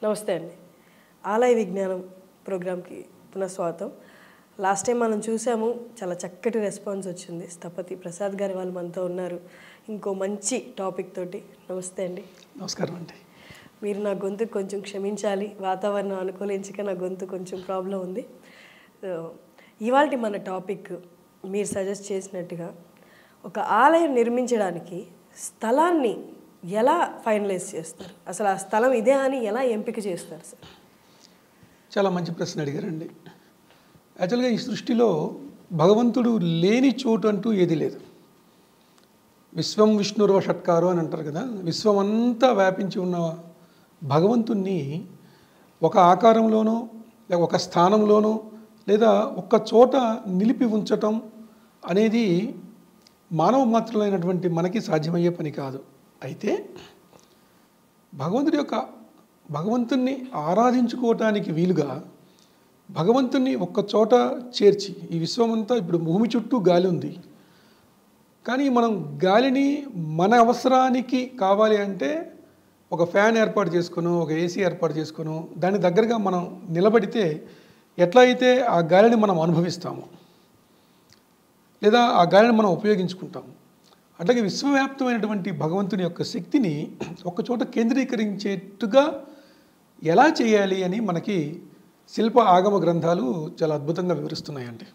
నమస్తే అండి ఆలయ విజ్ఞానం ప్రోగ్రామ్కి పునఃస్వాగతం లాస్ట్ టైం మనం చూసాము చాలా చక్కటి రెస్పాన్స్ వచ్చింది స్థపతి ప్రసాద్ గారి వాళ్ళు మనతో ఉన్నారు ఇంకో మంచి టాపిక్ తోటి నమస్తే అండి నమస్కారం అండి మీరు నా గొంతు కొంచెం క్షమించాలి వాతావరణం అనుకూలించక నా గొంతు కొంచెం ప్రాబ్లం ఉంది ఇవాళ మన టాపిక్ మీరు సజెస్ట్ చేసినట్టుగా ఒక ఆలయం నిర్మించడానికి స్థలాన్ని ఎలా ఫైనలైజ్ చేస్తారు అసలు ఆ స్థలం ఇదే అని ఎలా ఎంపిక చేస్తారు సార్ చాలా మంచి ప్రశ్న అడిగారండి యాక్చువల్గా ఈ సృష్టిలో భగవంతుడు లేని చోటు అంటూ ఏది లేదు విశ్వం విష్ణుర్వ షట్కారు అని అంటారు కదా విశ్వం అంతా వ్యాపించి ఉన్న భగవంతుణ్ణి ఒక ఆకారంలోనో లేక ఒక స్థానంలోనో లేదా ఒక్క చోట నిలిపి ఉంచటం అనేది మానవ మాత్రులైనటువంటి మనకి సాధ్యమయ్యే పని కాదు అయితే భగవంతుడి యొక్క భగవంతుణ్ణి ఆరాధించుకోవటానికి వీలుగా భగవంతుణ్ణి ఒక్క చోట చేర్చి ఈ విశ్వమంతా ఇప్పుడు భూమి చుట్టూ గాలి ఉంది కానీ మనం గాలిని మన అవసరానికి కావాలి అంటే ఒక ఫ్యాన్ ఏర్పాటు చేసుకును ఒక ఏసీ ఏర్పాటు చేసుకును దాని దగ్గరగా మనం నిలబడితే ఎట్లా అయితే ఆ గాలిని మనం అనుభవిస్తాము లేదా ఆ గాలిని మనం ఉపయోగించుకుంటాము అట్లాగే విశ్వవ్యాప్తమైనటువంటి భగవంతుని యొక్క శక్తిని ఒక చోట కేంద్రీకరించేట్టుగా ఎలా చేయాలి అని మనకి శిల్ప ఆగమ గ్రంథాలు చాలా అద్భుతంగా వివరిస్తున్నాయండి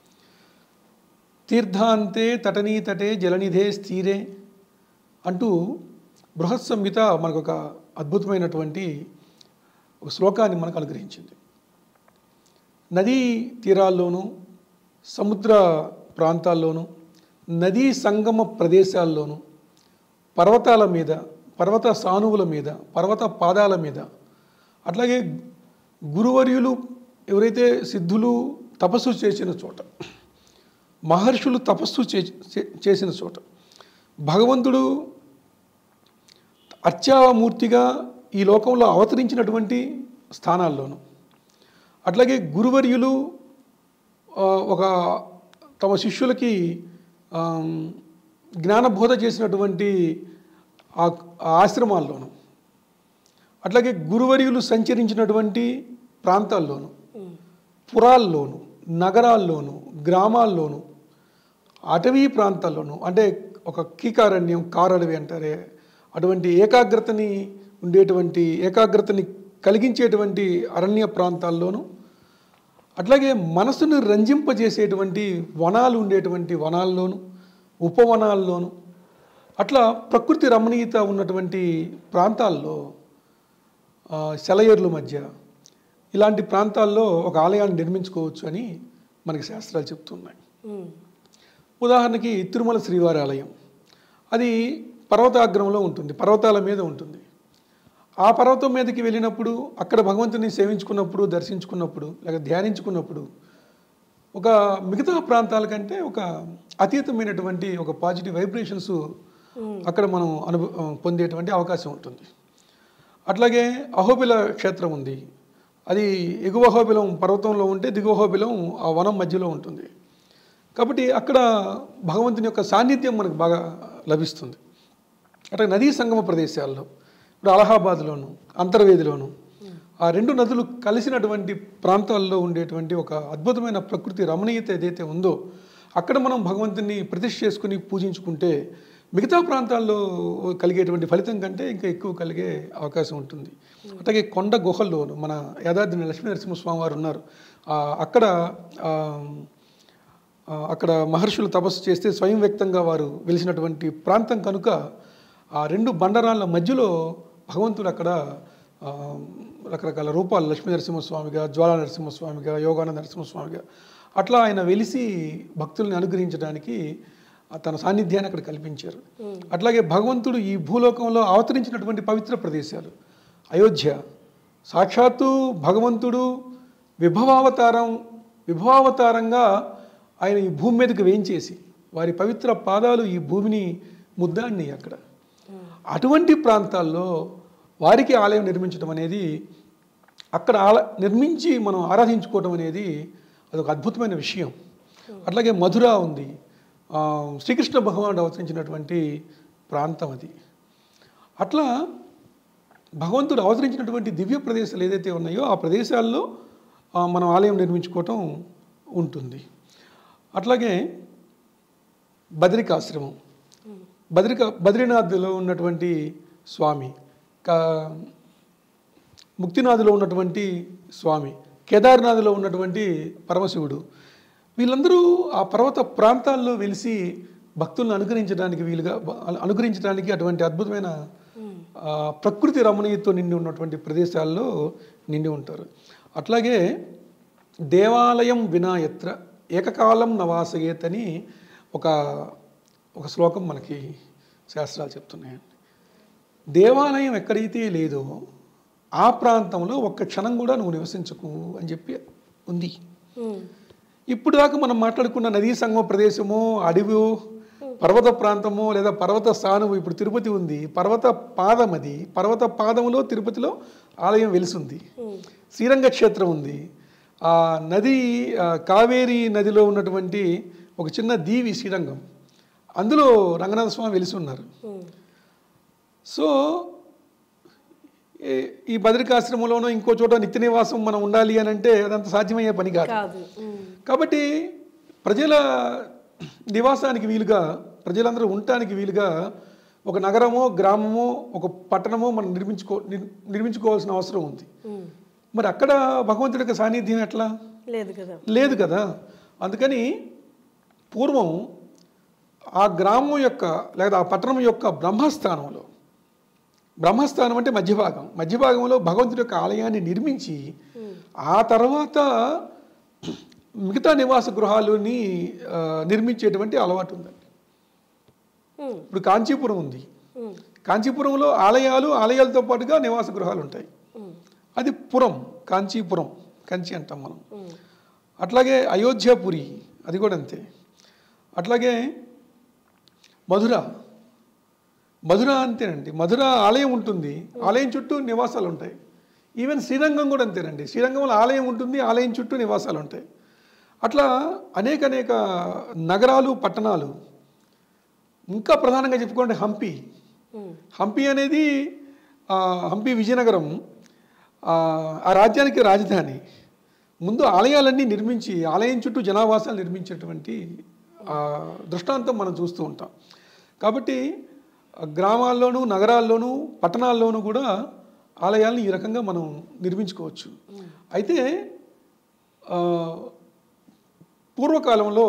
తీర్థాంతే తటనీ తటే జలనిధే స్థిరే అంటూ బృహత్ సంహిత మనకు ఒక అద్భుతమైనటువంటి ఒక శ్లోకాన్ని మనకు అనుగ్రహించింది నదీ తీరాల్లోనూ సముద్ర ప్రాంతాల్లోనూ నదీ సంగమ ప్రదేశాల్లోనూ పర్వతాల మీద పర్వత సానువుల మీద పర్వత పాదాల మీద అట్లాగే గురువర్యులు ఎవరైతే సిద్ధులు తపస్సు చేసిన చోట మహర్షులు తపస్సు చే- చే- చేసిన చోట భగవంతుడు అర్చామూర్తిగా ఈ లోకంలో అవతరించినటువంటి స్థానాల్లోనూ అట్లాగే గురువర్యులు ఆ, ఒక తమ శిష్యులకి ఆమ్, జ్ఞానబోధ చేసినటువంటి ఆ ఆ ఆశ్రమాల్లోనూ అట్లాగే గురువర్యులు సంచరించినటువంటి ప్రాంతాల్లోనూ పురాల్లోనూ నగరాల్లోనూ గ్రామాల్లోనూ అటవీ ప్రాంతాల్లోనూ అంటే ఒక కీకారణ్యం కారడవి అంటారే అటువంటి ఏకాగ్రతని ఉండేటువంటి ఏకాగ్రతని కలిగించేటువంటి అరణ్య ప్రాంతాల్లోనూ అట్లాగే మనసును రంజింపజేసేటువంటి వనాలు ఉండేటువంటి వనాల్లోనూ ఉపవనాల్లోనూ అట్లా ప్రకృతి రమణీయత ఉన్నటువంటి ప్రాంతాల్లో ఆ, సెలయేర్ల మధ్య ఇలాంటి ప్రాంతాల్లో ఒక ఆలయాన్ని నిర్మించుకోవచ్చు అని మనకి శాస్త్రాలు చెప్తున్నాయి మ్మ్. ఉదాహరణకి తిరుమల శ్రీవారి ఆలయం అది పర్వతాగ్రంలో ఉంటుంది పర్వతాల మీద ఉంటుంది ఆ పర్వతం మీదకి వెళ్ళినప్పుడు అక్కడ భగవంతుని సేవించుకున్నప్పుడు దర్శించుకున్నప్పుడు లేక ధ్యానించుకున్నప్పుడు ఒక మిగతా ప్రాంతాల కంటే ఒక అతీతమైనటువంటి ఒక పాజిటివ్ వైబ్రేషన్స్ అక్కడ మనం అనుభవ పొందేటువంటి అవకాశం ఉంటుంది అట్లాగే అహోబిల క్షేత్రం ఉంది అది ఎగువ అహోబిలం పర్వతంలో ఉంటే దిగువ అహోబిలం ఆ వనం మధ్యలో ఉంటుంది కాబట్టి అక్కడ భగవంతుని యొక్క సాన్నిధ్యం మనకు బాగా లభిస్తుంది అట్లా నదీ సంగమ ప్రదేశాల్లో ఇప్పుడు అలహాబాద్లోను అంతర్వేదిలోను ఆ రెండు నదులు కలిసినటువంటి ప్రాంతాల్లో ఉండేటువంటి ఒక అద్భుతమైన ప్రకృతి రమణీయత ఏదైతే ఉందో అక్కడ మనం భగవంతుని ప్రతిష్ఠ చేసుకుని పూజించుకుంటే మిగతా ప్రాంతాల్లో కలిగేటువంటి ఫలితం కంటే ఇంకా ఎక్కువ కలిగే అవకాశం ఉంటుంది అట్లాగే కొండ గుహల్లోను మన యాదాద్రి లక్ష్మీ నరసింహస్వామి వారు ఉన్నారు ఆ, అక్కడ ఆ, ఆ, అక్కడ మహర్షులు తపస్సు చేస్తే స్వయం వ్యక్తంగా వారు వెలిసినటువంటి ప్రాంతం కనుక ఆ రెండు బండరాళ్ళ మధ్యలో భగవంతుడు అక్కడ ఆ, రకరకాల రూపాలు లక్ష్మీ నరసింహస్వామిగా జ్వాలా నరసింహస్వామిగా యోగానంద నరసింహస్వామిగా అట్లా ఆయన వెలిసి భక్తుల్ని అనుగ్రహించడానికి ఆ తన సాన్నిధ్యాన్ని అక్కడ కల్పించారు అట్లాగే భగవంతుడు ఈ భూలోకంలో అవతరించినటువంటి పవిత్ర ప్రదేశాలు అయోధ్య సాక్షాత్తు భగవంతుడు విభవావతారం విభవావతారంగా ఆయన ఈ భూమి మీదకి వేయించేసి వారి పవిత్ర పాదాలు ఈ భూమిని ముద్దాన్ని అక్కడ అటువంటి ప్రాంతాల్లో వారికి ఆలయం నిర్మించడం అనేది అక్కడ ఆల నిర్మించి మనం ఆరాధించుకోవడం అనేది అదొక అద్భుతమైన విషయం అట్లాగే మధుర ఉంది ఆ, శ్రీకృష్ణ భగవానుడు అవతరించినటువంటి ప్రాంతం అది అట్లా భగవంతుడు అవతరించినటువంటి దివ్య ప్రదేశాలు ఏదైతే ఉన్నాయో ఆ ప్రదేశాల్లో ఆ, మనం ఆలయం నిర్మించుకోవటం ఉంటుంది అట్లాగే బద్రికాశ్రమం బద్రికా బద్రీనాథ్లో ఉన్నటువంటి స్వామి కా ముక్తినాథ్లో ఉన్నటువంటి స్వామి కేదార్నాథ్లో ఉన్నటువంటి పరమశివుడు వీళ్ళందరూ ఆ పర్వత ప్రాంతాల్లో వెలిసి భక్తులను అనుగ్రహించడానికి వీలుగా అనుగ్రహించడానికి అటువంటి అద్భుతమైన ఆ, ప్రకృతి రమణీయతో నిండి ఉన్నటువంటి ప్రదేశాల్లో నిండి ఉంటారు అట్లాగే దేవాలయం వినాయత్ర ఏకకాలం నవాసయేత్ అని ఒక ఒక శ్లోకం మనకి శాస్త్రాలు చెప్తున్నాయండి దేవాలయం ఎక్కడైతే లేదో ఆ ప్రాంతంలో ఒక్క క్షణం కూడా నువ్వు నివసించకు అని చెప్పి ఉంది ఉమ్, ఇప్పుడు దాకా మనం మాట్లాడుకున్న నదీ సంగమ ప్రదేశము అడవి పర్వత ప్రాంతము లేదా పర్వత స్థానము ఇప్పుడు తిరుపతి ఉంది పర్వత పాదం అది పర్వత పాదములో తిరుపతిలో ఆలయం వెలిసింది శ్రీరంగ క్షేత్రం ఉంది ఆ నది ఆ, కావేరీ నదిలో ఉన్నటువంటి ఒక చిన్న దీవి శ్రీరంగం అందులో రంగనాథ స్వామి వెలిసి ఉన్నారు ఉమ్, సో ఈ- ఈ బద్రికాశ్రమంలోనో ఇంకో చోట నిత్య నివాసం మనం ఉండాలి అని అంటే అదంత సాధ్యమయ్యే పని కాదు కాదు ఉమ్, కాబట్టి ప్రజల నివాసానికి వీలుగా ప్రజలందరూ ఉండటానికి వీలుగా ఒక నగరమో గ్రామమో ఒక పట్టణమో మనం నిర్మించుకో నిర్- నిర్మించుకోవాల్సిన అవసరం ఉంది ఉమ్, మరి అక్కడ భగవంతుడి యొక్క సాన్నిధ్యం ఎట్లా లేదు కదా లేదు కదా అందుకని పూర్వం ఆ గ్రామం యొక్క లేదా ఆ పట్టణం యొక్క బ్రహ్మస్థానంలో బ్రహ్మస్థానం అంటే మధ్యభాగం మధ్యభాగంలో భగవంతుడి యొక్క ఆలయాన్ని నిర్మించి ఆ తర్వాత మిగతా నివాస గృహాలని ఆ, నిర్మించేటువంటి అలవాటు ఉందండి ఉమ్, ఇప్పుడు కాంచీపురం ఉంది ఉమ్, కాంచీపురంలో ఆలయాలు ఆలయాలతో పాటుగా నివాస గృహాలు ఉంటాయి ఉమ్, అది పురం కాంచీపురం కంచి అంటాం మనం ఉమ్, అట్లాగే అయోధ్యపురి అది కూడా అంతే అట్లాగే మధుర మధుర అంతేనండి మధుర ఆలయం ఉంటుంది ఆలయం చుట్టూ నివాసాలు ఉంటాయి ఈవెన్ శ్రీరంగం కూడా అంతేనండి శ్రీరంగంలో ఆలయం ఉంటుంది ఆలయం చుట్టూ నివాసాలు ఉంటాయి అట్లా అనేక అనేక నగరాలు పట్టణాలు ఇంకా ప్రధానంగా చెప్పుకోండి హంపి ఉమ్, హంపి అనేది ఆ, హంపి విజయనగరం ఆ, ఆ రాజ్యానికి రాజధాని ముందు ఆలయాలన్నీ నిర్మించి ఆలయం చుట్టూ జనావాసాలు నిర్మించేటువంటి ఆ, దృష్టాంతం మనం చూస్తూ ఉంటాం కాబట్టి ఆ, గ్రామాల్లోనూ నగరాల్లోనూ పట్టణాల్లోనూ కూడా ఆలయాలను ఈ రకంగా మనం నిర్మించుకోవచ్చు అయితే ఆ, పూర్వకాలంలో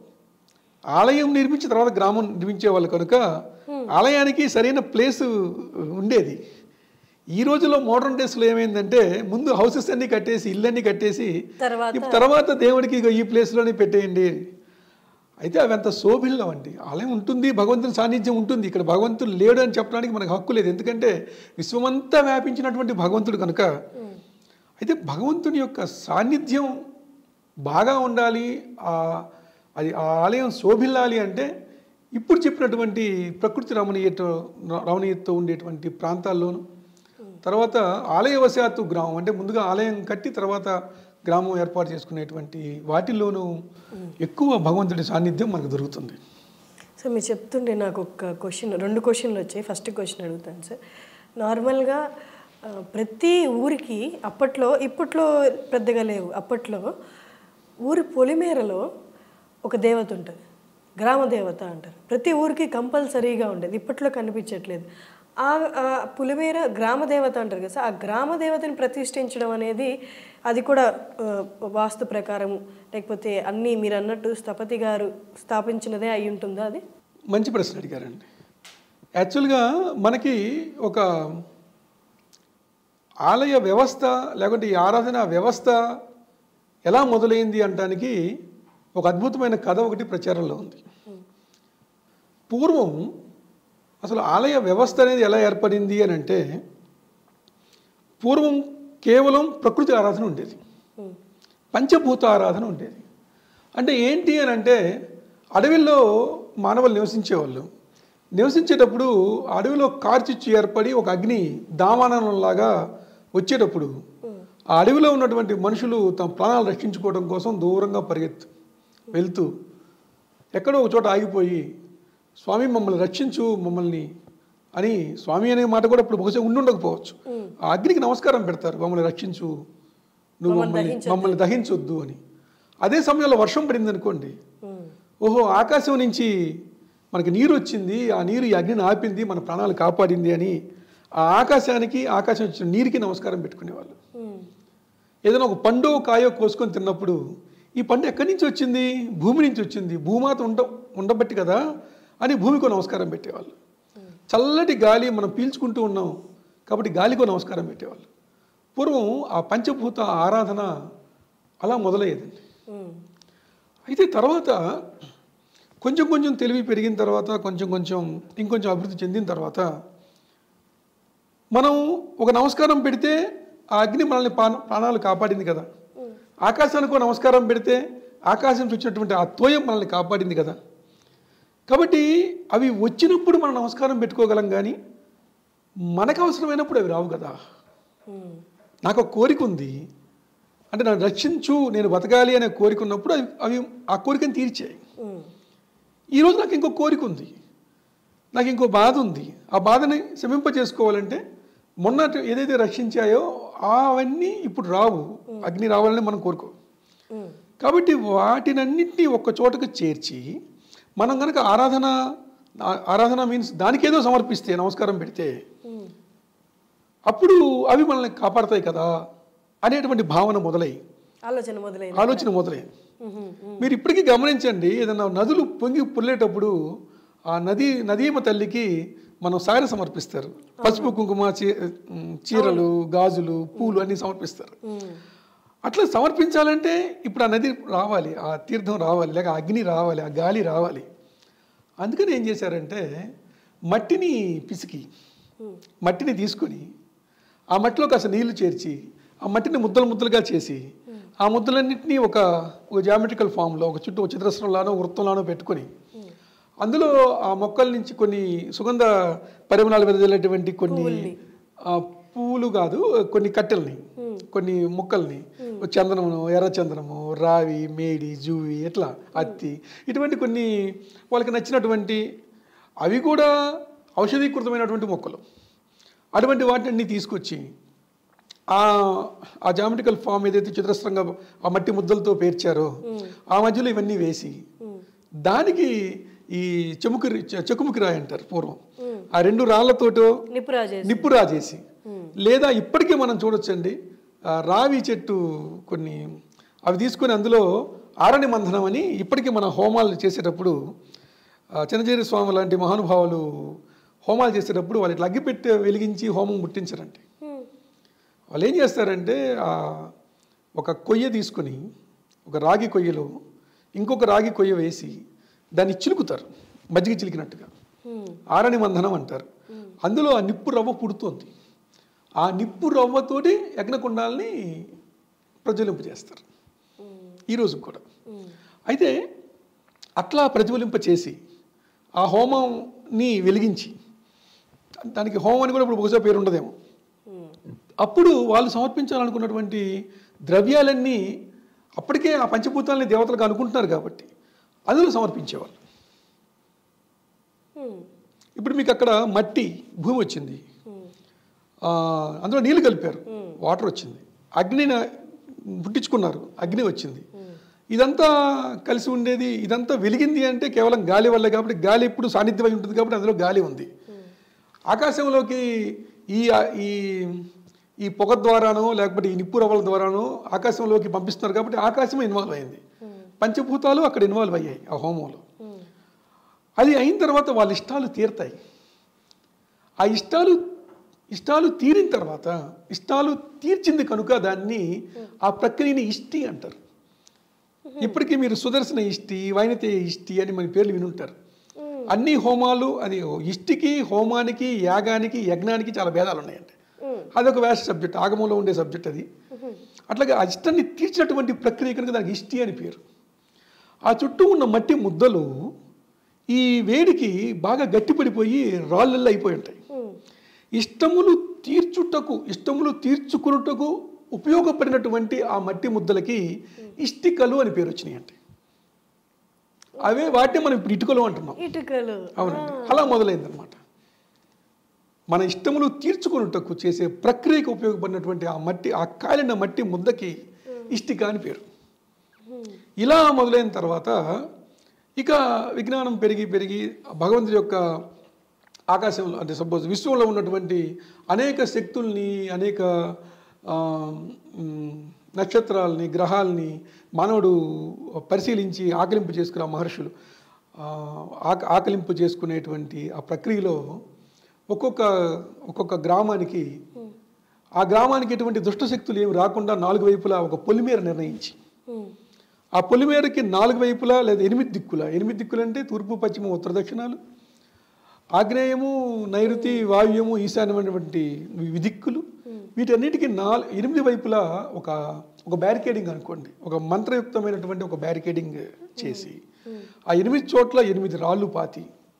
ఆలయం నిర్మించిన తర్వాత గ్రామం నిర్మించే వాళ్ళు కనుక ఆలయానికి సరైన ప్లేస్ ఉండేది ఈ రోజులో మోడర్న్ డేస్లో ఏమైందంటే ముందు హౌసెస్ అన్ని కట్టేసి ఇళ్ళన్నీ కట్టేసి తర్వాత ఇప్పుడు తర్వాత దేవుడికి ఇగో ఈ ప్లేస్లోనే పెట్టేయండి అయితే అవి అంత శోభిల్లం అండి ఆలయం ఉంటుంది భగవంతుని సాన్నిధ్యం ఉంటుంది ఇక్కడ భగవంతుడు లేడు అని చెప్పడానికి మనకు హక్కు లేదు ఎందుకంటే విశ్వమంతా వ్యాపించినటువంటి భగవంతుడు కనుక అయితే భగవంతుని యొక్క సాన్నిధ్యం బాగా ఉండాలి ఆ అది ఆ ఆలయం శోభిల్లాలి అంటే ఇప్పుడు చెప్పినటువంటి ప్రకృతి రమణీయత రమణీయతతో ఉండేటువంటి ప్రాంతాల్లోనూ తర్వాత ఆలయవశాత్తు గ్రామం అంటే ముందుగా ఆలయం కట్టి తర్వాత గ్రామం ఏర్పాటు చేసుకునేటువంటి వాటిల్లోనూ ఎక్కువ భగవంతుడి సాన్నిధ్యం మనకు దొరుకుతుంది సో మీరు చెప్తుంటే నాకు ఒక క్వశ్చన్ రెండు క్వశ్చన్లు వచ్చాయి ఫస్ట్ క్వశ్చన్ అడుగుతాను సార్ నార్మల్గా ఆ, ప్రతి ఊరికి అప్పట్లో ఇప్పట్లో పెద్దగా లేవు అప్పట్లో ఊరి పొలిమేరలో ఒక దేవత ఉంటుంది గ్రామ దేవత అంటారు ప్రతి ఊరికి కంపల్సరీగా ఉండేది ఇప్పట్లో కనిపించట్లేదు ఆ ఆ పులిమేర గ్రామ దేవత అంటారు కదా సార్ ఆ గ్రామ దేవతని ప్రతిష్ఠించడం అనేది అది కూడా ఆ, వాస్తు ప్రకారం లేకపోతే అన్నీ మీరు అన్నట్టు స్థపతి గారు స్థాపించినదే అయి ఉంటుందా అది మంచి ప్రశ్న అడిగారండి యాక్చువల్గా మనకి ఒక ఆలయ వ్యవస్థ లేకుంటే ఈ ఆరాధన వ్యవస్థ ఎలా మొదలైంది అనడానికి ఒక అద్భుతమైన కథ ఒకటి ప్రచారంలో ఉంది పూర్వం అసలు ఆలయ వ్యవస్థ అనేది ఎలా ఏర్పడింది అని అంటే పూర్వం కేవలం ప్రకృతి ఆరాధన ఉండేది పంచభూత ఆరాధన ఉండేది అంటే ఏంటి అని అంటే అడవిలో మానవులు నివసించేవాళ్ళు నివసించేటప్పుడు అడవిలో కార్చిచ్చు ఏర్పడి ఒక అగ్ని దావానంలాగా వచ్చేటప్పుడు ఆ అడవిలో ఉన్నటువంటి మనుషులు తమ ప్రాణాలు రక్షించుకోవడం కోసం దూరంగా పరిగెత్తు వెళ్తూ ఎక్కడో ఒక చోట ఆగిపోయి స్వామి మమ్మల్ని రక్షించు మమ్మల్ని అని స్వామి అనే మాట కూడా ఇప్పుడు బహుశా ఉండి ఉండకపోవచ్చు ఆ అగ్నికి నమస్కారం పెడతారు మమ్మల్ని రక్షించు నువ్వు మమ్మల్ని మమ్మల్ని దహించొద్దు అని అదే సమయంలో వర్షం పడింది అనుకోండి ఓహో ఆకాశం నుంచి మనకి నీరు వచ్చింది ఆ నీరు ఈ అగ్నిని ఆపింది మన ప్రాణాలు కాపాడింది అని ఆ ఆకాశానికి ఆకాశం వచ్చిన నీరుకి నమస్కారం పెట్టుకునేవాళ్ళు ఏదైనా ఒక పండు కాయో కోసుకొని తిన్నప్పుడు ఈ పండు ఎక్కడి నుంచి వచ్చింది భూమి నుంచి వచ్చింది భూమాత ఉండ ఉండబట్టి కదా అని భూమికో నమస్కారం పెట్టేవాళ్ళు చల్లటి గాలి మనం పీల్చుకుంటూ ఉన్నాం కాబట్టి గాలికో నమస్కారం పెట్టేవాళ్ళు పూర్వం ఆ పంచభూత ఆరాధన అలా మొదలయ్యేదండి అయితే తర్వాత కొంచెం కొంచెం తెలివి పెరిగిన తర్వాత కొంచెం కొంచెం ఇంకొంచెం అభివృద్ధి చెందిన తర్వాత మనం ఒక నమస్కారం పెడితే ఆ అగ్ని మనల్ని ప్రాణ- ప్రాణాలు కాపాడింది కదా ఆకాశానికి ఒక నమస్కారం పెడితే ఆకాశం నుంచి వచ్చినటువంటి ఆ తోయం మనల్ని కాపాడింది కదా కాబట్టి అవి వచ్చినప్పుడు మనం నమస్కారం పెట్టుకోగలం కానీ మనకు అవసరమైనప్పుడు అవి రావు కదా నాకు ఒక కోరిక ఉంది అంటే నన్ను రక్షించు నేను బతకాలి అనే కోరిక ఉన్నప్పుడు అవి అవి ఆ కోరికను తీర్చాయి ఈరోజు నాకు ఇంకో కోరిక ఉంది నాకు ఇంకో బాధ ఉంది ఆ బాధని శమింప చేసుకోవాలంటే మొన్న ఏదైతే రక్షించాయో అవన్నీ ఇప్పుడు రావు అగ్ని రావాలని మనం కోరుకో కాబట్టి వాటినన్నింటినీ ఒక్క చోటకు చేర్చి మనం కనుక ఆరాధన ఆ- ఆరాధన మీన్స్ దానికేదో సమర్పిస్తే నమస్కారం పెడితే అప్పుడు అవి మనల్ని కాపాడతాయి కదా అనేటువంటి భావన మొదలై ఆలోచన మొదలైంది ఆలోచన మొదలై మీరు ఇప్పటికీ గమనించండి ఏదన్నా నదులు పొంగి పుల్లేటప్పుడు ఆ నది నదీమ తల్లికి మనం సాగర సమర్పిస్తారు పసుపు కుంకుమ చీ- ఉమ్, చీరలు గాజులు పూలు అన్నీ సమర్పిస్తారు అట్లా సమర్పించాలంటే ఇప్పుడు ఆ నది రావాలి ఆ తీర్థం రావాలి లేక ఆ అగ్ని రావాలి ఆ గాలి రావాలి అందుకని ఏం చేశారంటే మట్టిని పిసికి మట్టిని తీసుకొని ఆ మట్టిలో కాస్త నీళ్లు చేర్చి ఆ మట్టిని ముద్దలు ముద్దలుగా చేసి ఆ ముద్దలన్నింటినీ ఒక ఒక జామెట్రికల్ ఫామ్లో ఒక చుట్టూ ఒక చతురస్రంలానో వృత్తంలానో పెట్టుకొని అందులో ఆ మొక్కల నుంచి కొన్ని సుగంధ పరిమళాలు వెదజల్లేటువంటి కొన్ని ఆ, పువ్వులు కాదు కొన్ని కట్టెల్ని కొన్ని మొక్కల్ని చందనము ఎర్ర చందనము రావి మేడి జూవి ఎట్లా అత్తి ఇటువంటి కొన్ని వాళ్ళకి నచ్చినటువంటి అవి కూడా ఔషధీకృతమైనటువంటి మొక్కలు అటువంటి వాటిని తీసుకొచ్చి ఆ ఆ జామెట్రికల్ ఫామ్ ఏదైతే చతురస్రంగా ఆ మట్టి ముద్దలతో పేర్చారో ఆ మధ్యలో ఇవన్నీ వేసి దానికి ఈ చెముకు చెక్కుముకి రాయి అంటారు పూర్వం ఆ రెండు రాళ్లతోటో నిపురాజే నిప్పు రాజేసి లేదా ఇప్పటికీ మనం చూడొచ్చండి ఆ రావి చెట్టు కొన్ని అవి తీసుకొని అందులో ఆరణి మంథనం అని ఇప్పటికీ మన హోమాలు చేసేటప్పుడు ఆ, చిన్నజీరి స్వామి లాంటి మహానుభావులు హోమాలు చేసేటప్పుడు వాళ్ళు ఇట్లా అగ్గిపెట్టి వెలిగించి హోమం ముట్టించరండి వాళ్ళు ఏం చేస్తారంటే ఆ ఒక కొయ్య తీసుకొని ఒక రాగి కొయ్యలో ఇంకొక రాగి కొయ్య వేసి దాన్ని చిలుకుతారు మజ్జిగ చిలికినట్టుగా ఆరణి మంధనం అంటారు అందులో ఆ నిప్పు రవ్వ పుడుతోంది ఆ నిప్పు రవ్వతోటి యజ్ఞకుండాలని ప్రజ్వలింప చేస్తారు ఈ రోజు కూడా అయితే అట్లా ప్రజ్వలింప చేసి ఆ హోమంని వెలిగించి దానికి హోమం అని కూడా ఇప్పుడు బహుశా పేరు ఉండదేమో అప్పుడు వాళ్ళు సమర్పించాలనుకున్నటువంటి ద్రవ్యాలన్నీ అప్పటికే ఆ పంచభూతాలని దేవతలకు అనుకుంటున్నారు కాబట్టి అందులో సమర్పించేవాళ్ళు ఇప్పుడు మీకు అక్కడ మట్టి భూమి వచ్చింది ఆ, అందులో నీళ్లు కలిపారు వాటర్ వచ్చింది అగ్నిని పుట్టించుకున్నారు అగ్ని వచ్చింది ఇదంతా కలిసి ఉండేది ఇదంతా వెలిగింది అంటే కేవలం గాలి వల్లే కాబట్టి గాలి ఇప్పుడు సాన్నిధ్యమై ఉంటుంది కాబట్టి అందులో గాలి ఉంది ఆకాశంలోకి ఈ ఈ ఈ పొగ ద్వారానో లేకపోతే ఈ నిప్పు రవ్వల ద్వారానో ఆకాశంలోకి పంపిస్తున్నారు కాబట్టి ఆకాశం ఇన్వాల్వ్ అయింది పంచభూతాలు అక్కడ ఇన్వాల్వ్ అయ్యాయి ఆ హోమంలో అది అయిన తర్వాత వాళ్ళ ఇష్టాలు తీరుతాయి ఆ ఇష్టాలు ఇష్టాలు తీరిన తర్వాత ఇష్టాలు తీర్చింది కనుక దాన్ని ఆ ప్రక్రియని ఇష్టి అంటారు ఇప్పటికీ మీరు సుదర్శన ఇష్టి వైనతే ఇష్టి అని మన పేర్లు వినుంటారు అన్ని హోమాలు అది ఇష్టికి హోమానికి యాగానికి యజ్ఞానికి చాలా భేదాలు ఉన్నాయండి అదొక వేష సబ్జెక్ట్ ఆగమంలో ఉండే సబ్జెక్ట్ అది అట్లాగే ఆ ఇష్టాన్ని తీర్చినటువంటి ప్రక్రియ కనుక దానికి ఇష్టి అని పేరు ఆ చుట్టూ ఉన్న మట్టి ముద్దలు ఈ వేడికి బాగా గట్టిపడిపోయి రాళ్ళల్లో అయిపోయి ఉంటాయి ఇష్టములు తీర్చుటకు ఇష్టములు తీర్చుకున్నటకు ఉపయోగపడినటువంటి ఆ మట్టి ముద్దలకి ఇష్టికలు అని పేరు వచ్చినాయి అంటే అవే వాటిని మనం ఇప్పుడు ఇటుకలు అంటున్నాం ఇటుకలు అవునండి అలా మొదలైందనమాట మన ఇష్టములు తీర్చుకొనుటకు చేసే ప్రక్రియకు ఉపయోగపడినటువంటి ఆ మట్టి ఆ కాలిన మట్టి ముద్దకి ఇష్టిక అని పేరు ఇలా మొదలైన తర్వాత ఇక విజ్ఞానం పెరిగి పెరిగి భగవంతుడి యొక్క ఆకాశంలో అంటే సపోజ్ విశ్వంలో ఉన్నటువంటి అనేక శక్తుల్ని అనేక ఆ, మ్, నక్షత్రాలని గ్రహాలని మానవుడు పరిశీలించి ఆకలింపు చేసుకున్న మహర్షులు ఆ, ఆక- ఆకలింపు చేసుకునేటువంటి ఆ ప్రక్రియలో ఒక్కొక్క ఒక్కొక్క గ్రామానికి ఆ గ్రామానికి ఎటువంటి దుష్ట శక్తులు ఏమి రాకుండా నాలుగు వైపులా ఒక పొలిమేర నిర్ణయించి ఉమ్, ఆ పొలిమేరకి నాలుగు వైపులా లేదా ఎనిమిది దిక్కుల ఎనిమిది దిక్కులు అంటే తూర్పు పశ్చిమ ఉత్తర దక్షిణాలు ఆగ్నేయము నైరుతి వాయువ్యము ఈశాన్యమైనటువంటి ఈ దిక్కులు వీటన్నిటికీ నాలుగు ఎనిమిది వైపులా ఒక ఒక బ్యారికేడింగ్ అనుకోండి ఒక మంత్రయుక్తమైనటువంటి ఒక బ్యారికేడింగ్ చేసి ఆ ఎనిమిది చోట్ల ఎనిమిది రాళ్ళు పాతి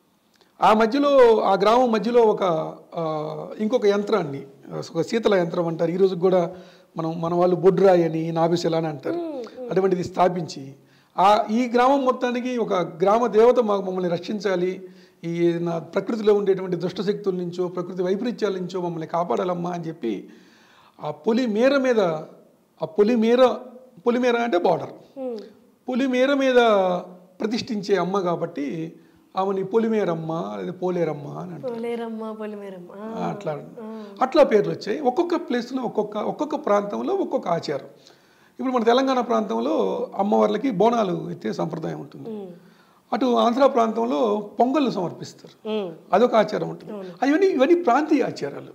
ఆ మధ్యలో ఆ గ్రామం మధ్యలో ఒక ఆ, ఇంకొక యంత్రాన్ని ఒక శీతల యంత్రం అంటారు ఈ రోజు కూడా మనం మన వాళ్ళు బొడ్రాయి అని నాభిశల అని అంటారు అటువంటిది స్థాపించి ఆ ఈ గ్రామం మొత్తానికి ఒక గ్రామ దేవత మాకు మమ్మల్ని రక్షించాలి ఈ నా ప్రకృతిలో ఉండేటువంటి దుష్ట శక్తుల నుంచో ప్రకృతి వైపరీత్యాల నుంచో మమ్మల్ని కాపాడాలమ్మా అని చెప్పి ఆ పొలి మేర మీద ఆ పొలి మేర పొలిమేర అంటే బార్డర్ ఉమ్, పొలిమేర మీద ప్రతిష్ఠించే అమ్మ కాబట్టి ఆమెని పొలిమేరమ్మ లేదా పోలేరమ్మ అని అంటారు పోలేరమ్మ పొలిమేరమ్మ ఆ, ఆ, అట్లా అట్లా పేర్లు వచ్చాయి ఒక్కొక్క ప్లేస్లో ఒక్కొక్క ఒక్కొక్క ప్రాంతంలో ఒక్కొక్క ఆచారం ఇప్పుడు మన తెలంగాణ ప్రాంతంలో అమ్మవార్లకి బోనాలు ఎత్తే సంప్రదాయం ఉంటుంది ఉమ్, అటు ఆంధ్ర ప్రాంతంలో పొంగళ్ళు సమర్పిస్తారు ఉమ్, అదొక ఆచారం ఉంటుంది అవన్నీ ఇవన్నీ ప్రాంతీయ ఆచారాలు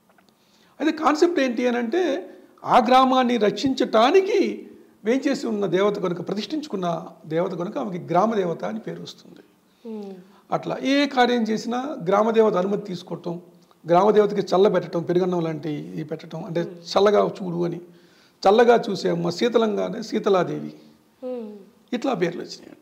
అయితే కాన్సెప్ట్ ఏంటి అని అంటే ఆ గ్రామాన్ని రక్షించటానికి వేంచేసి ఉన్న దేవత కనుక ప్రతిష్ఠించుకున్న దేవత కనుక ఆమెకి గ్రామ దేవత అని పేరు వస్తుంది ఉమ్, అట్లా ఏ కార్యం చేసినా గ్రామదేవత అనుమతి తీసుకోవటం గ్రామదేవతకి చల్లబెట్టడం పెరుగన్నం లాంటివి పెట్టడం అంటే చల్లగా చూడు అని చల్లగా చూసే అమ్మ శీతలంగానే శీతలాదేవి ఉమ్, ఇట్లా పేర్లు వచ్చినాయండి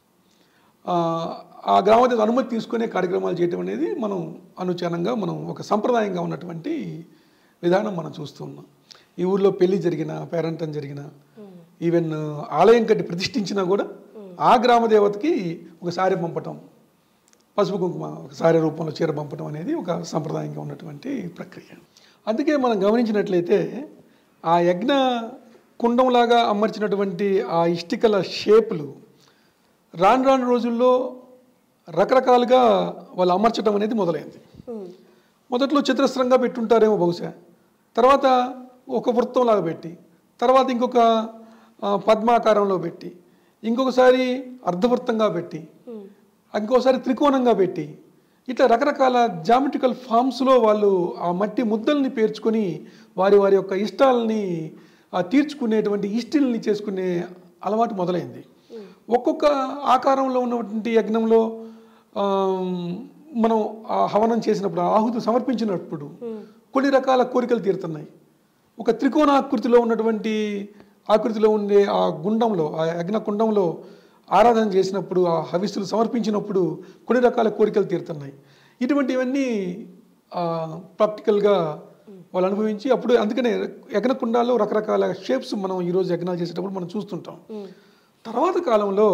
ఆ, ఆ గ్రామదేవత అనుమతి తీసుకునే కార్యక్రమాలు చేయటం అనేది మనం అనుచనంగా మనం ఒక సంప్రదాయంగా ఉన్నటువంటి విధానం మనం చూస్తున్నాం ఈ ఊర్లో పెళ్లి జరిగిన పేరంటం జరిగిన ఈవెన్ ఆలయం కట్టి ప్రతిష్ఠించినా కూడా ఆ గ్రామ దేవతకి ఒక సారి పంపటం పసుపు కుంకుమ ఒక సారి రూపంలో చీర పంపటం అనేది ఒక సంప్రదాయంగా ఉన్నటువంటి ప్రక్రియ అందుకే మనం గమనించినట్లయితే ఆ యజ్ఞ కుండంలాగా అమర్చినటువంటి ఆ ఇష్టికల షేపులు రాను రాను రోజుల్లో రకరకాలుగా వాళ్ళు అమర్చడం అనేది మొదలైంది ఉమ్, మొదట్లో చతురస్రంగా పెట్టుంటారేమో బహుశా తర్వాత ఒక వృత్తంలాగా పెట్టి తర్వాత ఇంకొక ఆ, పద్మాకారంలో పెట్టి ఇంకొకసారి అర్ధవృత్తంగా పెట్టి ఇంకోసారి త్రికోణంగా పెట్టి ఇట్లా రకరకాల జామెట్రికల్ ఫామ్స్లో వాళ్ళు ఆ మట్టి ముద్దల్ని పేర్చుకొని వారి వారి యొక్క ఇష్టాలని ఆ, తీర్చుకునేటువంటి ఇష్టిల్ని చేసుకునే అలవాటు మొదలైంది ఒక్కొక్క ఆకారంలో ఉన్నటువంటి యజ్ఞంలో ఆమ్, మనం ఆ హవనం చేసినప్పుడు ఆ ఆహుతి సమర్పించినప్పుడు కొన్ని రకాల కోరికలు తీరుతున్నాయి ఒక త్రికోణాకృతిలో ఉన్నటువంటి ఆకృతిలో ఉండే ఆ గుండంలో ఆ యజ్ఞ కుండంలో ఆరాధన చేసినప్పుడు ఆ హవిస్సులు సమర్పించినప్పుడు కొన్ని రకాల కోరికలు తీరుతున్నాయి ఇటువంటివన్నీ ప్రాక్టికల్గా వాళ్ళు అనుభవించి అప్పుడు అందుకనే యజ్ఞ కుండాల్లో రకరకాల షేప్స్ మనం ఈరోజు యజ్ఞాలు చేసేటప్పుడు మనం చూస్తుంటాం తర్వాత కాలంలో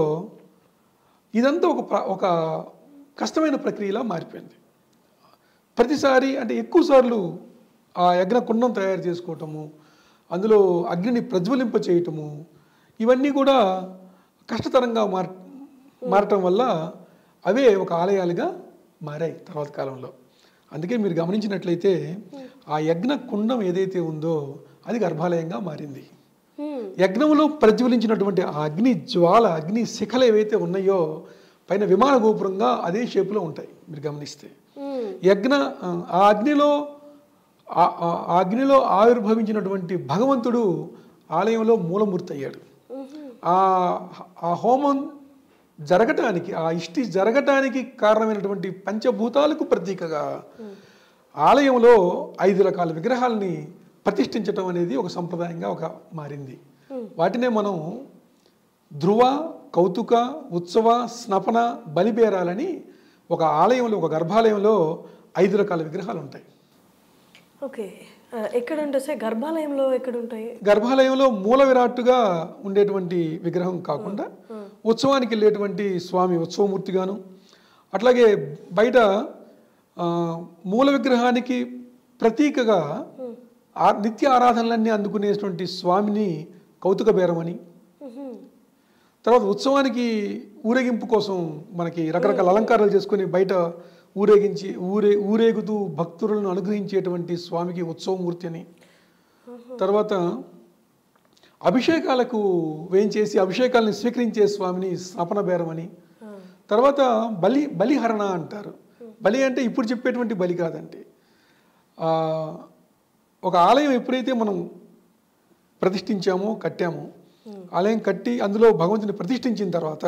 ఇదంతా ఒక ప్ర- ఒక కష్టమైన ప్రక్రియలా మారిపోయింది ప్రతిసారి అంటే ఎక్కువ సార్లు ఆ యజ్ఞ కుండం తయారు చేసుకోవటము అందులో అగ్నిని ప్రజ్వలింప చేయటము ఇవన్నీ కూడా కష్టతరంగా మార్ మారటం వల్ల అవే ఒక ఆలయాలుగా మారాయి తర్వాత కాలంలో అందుకే మీరు గమనించినట్లయితే ఆ యజ్ఞ కుండం ఏదైతే ఉందో అది గర్భాలయంగా మారింది ఉమ్, యజ్ఞంలో ప్రజ్వలించినటువంటి ఆ అగ్ని జ్వాల అగ్ని శిఖలు ఏవైతే ఉన్నాయో పైన విమాన గోపురంగా అదే షేపులో ఉంటాయి మీరు గమనిస్తే ఉమ్, యజ్ఞ ఆ అగ్నిలో ఆ- ఆ ఆ అగ్నిలో ఆవిర్భవించినటువంటి భగవంతుడు ఆలయంలో మూలమూర్తి అయ్యాడు ఆ ఆ హోమం జరగటానికి ఆ ఇష్టి జరగటానికి కారణమైనటువంటి పంచభూతాలకు ప్రతీకగా ఆలయంలో ఐదు రకాల విగ్రహాలని ప్రతిష్ఠించటం అనేది ఒక సంప్రదాయంగా ఒక మారింది వాటినే మనం ధ్రువ కౌతుక ఉత్సవ స్నపన బలిబేరాలని ఒక ఆలయంలో ఒక గర్భాలయంలో ఐదు రకాల విగ్రహాలు ఉంటాయి ఓకే ఆ, ఎక్కడ ఉంటాయి సార్ గర్భాలయంలో ఎక్కడ ఉంటాయి గర్భాలయంలో మూల విరాట్టుగా ఉండేటువంటి విగ్రహం కాకుండా ఉత్సవానికి వెళ్ళేటువంటి స్వామి ఉత్సవమూర్తిగాను అట్లాగే బయట ఆ, మూల విగ్రహానికి ప్రతీకగా ఆ నిత్య ఆరాధనలన్నీ అందుకునేటువంటి స్వామిని కౌతుక బేరమని తర్వాత ఉత్సవానికి ఊరేగింపు కోసం మనకి రకరకాల అలంకారాలు చేసుకొని బయట ఊరేగించి ఊరే ఊరేగుతూ భక్తులను అనుగ్రహించేటువంటి స్వామికి ఉత్సవమూర్తి అని తర్వాత అభిషేకాలకు వేయించేసి అభిషేకాలను స్వీకరించే స్వామిని స్థాపన బేరమని తర్వాత బలి బలిహరణ అంటారు బలి అంటే ఇప్పుడు చెప్పేటువంటి బలి కాదండి ఆ, ఒక ఆలయం ఎప్పుడైతే మనం ప్రతిష్ఠించామో కట్టామో ఆలయం కట్టి అందులో భగవంతుని ప్రతిష్ఠించిన తర్వాత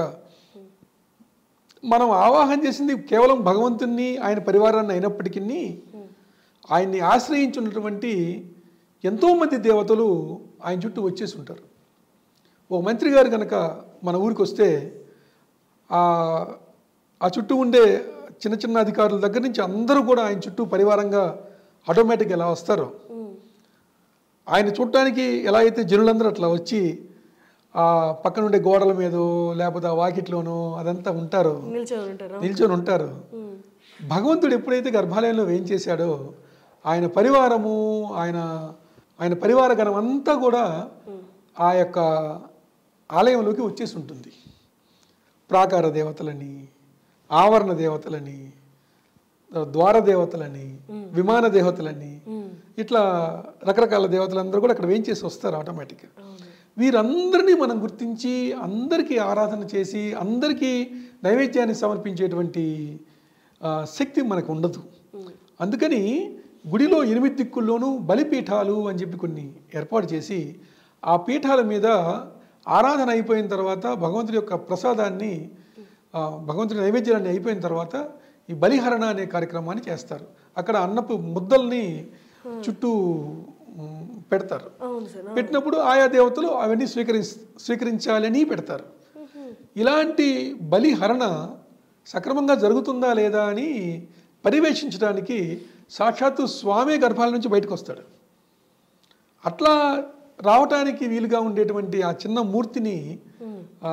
మనం ఆవాహన చేసింది కేవలం భగవంతుని ఆయన పరివారాన్ని అయినప్పటికీ ఆయన్ని ఆశ్రయించున్నటువంటి ఎంతోమంది దేవతలు ఆయన చుట్టూ వచ్చేసి ఉంటారు ఓ మంత్రి గారు కనుక మన ఊరికి వస్తే ఆ ఆ చుట్టూ ఉండే చిన్న చిన్న అధికారుల దగ్గర నుంచి అందరూ కూడా ఆయన చుట్టూ పరివారంగా ఆటోమేటిక్గా ఎలా వస్తారో ఆయన చూడటానికి ఎలా అయితే జనులందరూ అట్లా వచ్చి ఆ పక్కన ఉండే గోడల మీదో లేకపోతే ఆ వాకిట్లోనో అదంతా ఉంటారో నిల్చొని ఉంటారా నిల్చొని ఉంటారు భగవంతుడు ఎప్పుడైతే గర్భాలయంలో వేయించేశాడో ఆయన పరివారము ఆయన ఆయన పరివార గణం అంతా కూడా ఆ యొక్క ఆలయంలోకి వచ్చేసి ఉంటుంది ప్రాకార దేవతలని ఆవరణ దేవతలని ద్వార దేవతలని విమాన దేవతలని ఇట్లా రకరకాల దేవతలందరూ కూడా అక్కడ వేయించేసి వస్తారు ఆటోమేటిక్గా వీరందరినీ మనం గుర్తించి అందరికీ ఆరాధన చేసి అందరికీ నైవేద్యాన్ని సమర్పించేటువంటి ఆ, శక్తి మనకు ఉండదు అందుకని గుడిలో ఎనిమిది దిక్కుల్లోనూ బలిపీఠాలు అని చెప్పి కొన్ని ఏర్పాటు చేసి ఆ పీఠాల మీద ఆరాధన అయిపోయిన తర్వాత భగవంతుడి యొక్క ప్రసాదాన్ని ఆ, భగవంతుడి నైవేద్యాన్ని అయిపోయిన తర్వాత ఈ బలిహరణ అనే కార్యక్రమాన్ని చేస్తారు అక్కడ అన్నపు ముద్దల్ని చుట్టూ ఉమ్, పెడతారు అవును సార్ పెట్టినప్పుడు ఆయా దేవతలు అవన్నీ స్వీకరి స్వీకరించాలని పెడతారు ఇలాంటి బలిహరణ సక్రమంగా జరుగుతుందా లేదా అని పర్యవేక్షించడానికి సాక్షాత్తు స్వామి గర్భాల నుంచి బయటకు వస్తాడు అట్లా రావటానికి వీలుగా ఉండేటువంటి ఆ చిన్న మూర్తిని ఆ,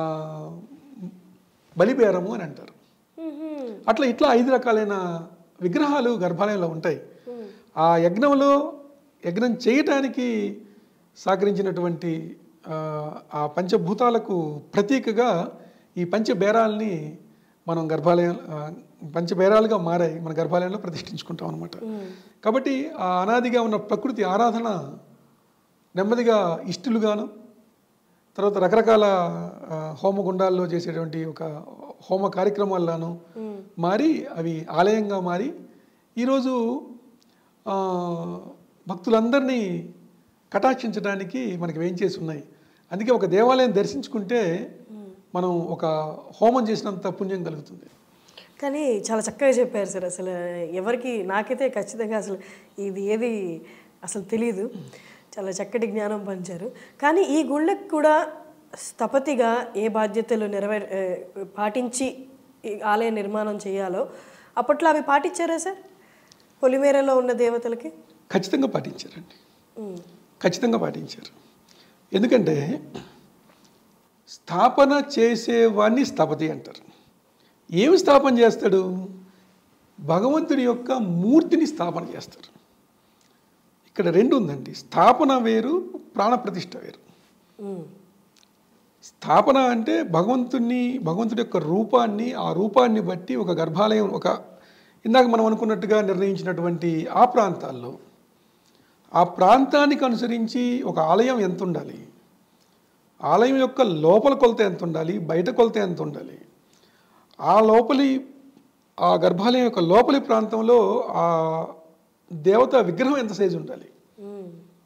బలిబేరము అని అంటారు అట్లా ఇట్లా ఐదు రకాలైన విగ్రహాలు గర్భాలయంలో ఉంటాయి ఆ యజ్ఞంలో యజ్ఞం చేయటానికి సహకరించినటువంటి ఆ, ఆ పంచభూతాలకు ప్రతీకగా ఈ పంచబేరాల్ని మనం గర్భాలయం ఆ, పంచబేరాలుగా మారాయి మన గర్భాలయంలో ప్రతిష్ఠించుకుంటాం అనమాట కాబట్టి ఆ అనాదిగా ఉన్న ప్రకృతి ఆరాధన నెమ్మదిగా ఇష్టలుగాను తర్వాత రకరకాల ఆ, హోమగుండాల్లో చేసేటువంటి ఒక హోమ కార్యక్రమాల్లోనూ మారి అవి ఆలయంగా మారి ఈరోజు ఆ, భక్తులందరినీ కటాక్షించడానికి మనకి వేయించేసి ఉన్నాయి అందుకే ఒక దేవాలయం దర్శించుకుంటే మనం ఒక హోమం చేసినంత పుణ్యం కలుగుతుంది కానీ చాలా చక్కగా చెప్పారు సార్ అసలు ఎవరికి నాకైతే ఖచ్చితంగా అసలు ఇది ఏది అసలు తెలియదు చాలా చక్కటి జ్ఞానం పంచారు కానీ ఈ గుళ్ళకి కూడా స్థపతిగా ఏ బాధ్యతలు నెరవేర్ ఏ, పాటించి ఈ ఆలయ నిర్మాణం చేయాలో అప్పట్లో అవి పాటించారా సార్ పొలిమేరలో ఉన్న దేవతలకి ఖచ్చితంగా పాటించారండి ఉమ్. ఖచ్చితంగా పాటించారు ఎందుకంటే స్థాపన చేసేవాడిని స్థపతి అంటారు ఏమి స్థాపన చేస్తాడు భగవంతుడి యొక్క మూర్తిని స్థాపన చేస్తారు ఇక్కడ రెండు ఉందండి స్థాపన వేరు ప్రాణప్రతిష్ఠ వేరు ఉమ్. స్థాపన అంటే భగవంతుని భగవంతుడి యొక్క రూపాన్ని ఆ రూపాన్ని బట్టి ఒక గర్భాలయం ఒక ఇందాక మనం అనుకున్నట్టుగా నిర్ణయించినటువంటి ఆ ప్రాంతాల్లో ఆ ప్రాంతానికి అనుసరించి ఒక ఆలయం ఎంత ఉండాలి ఆలయం యొక్క లోపల కొలత ఎంత ఉండాలి బయట కొలత ఎంత ఉండాలి ఆ లోపలి ఆ గర్భాలయం యొక్క లోపలి ప్రాంతంలో ఆ దేవత విగ్రహం ఎంత సైజు ఉండాలి ఉమ్.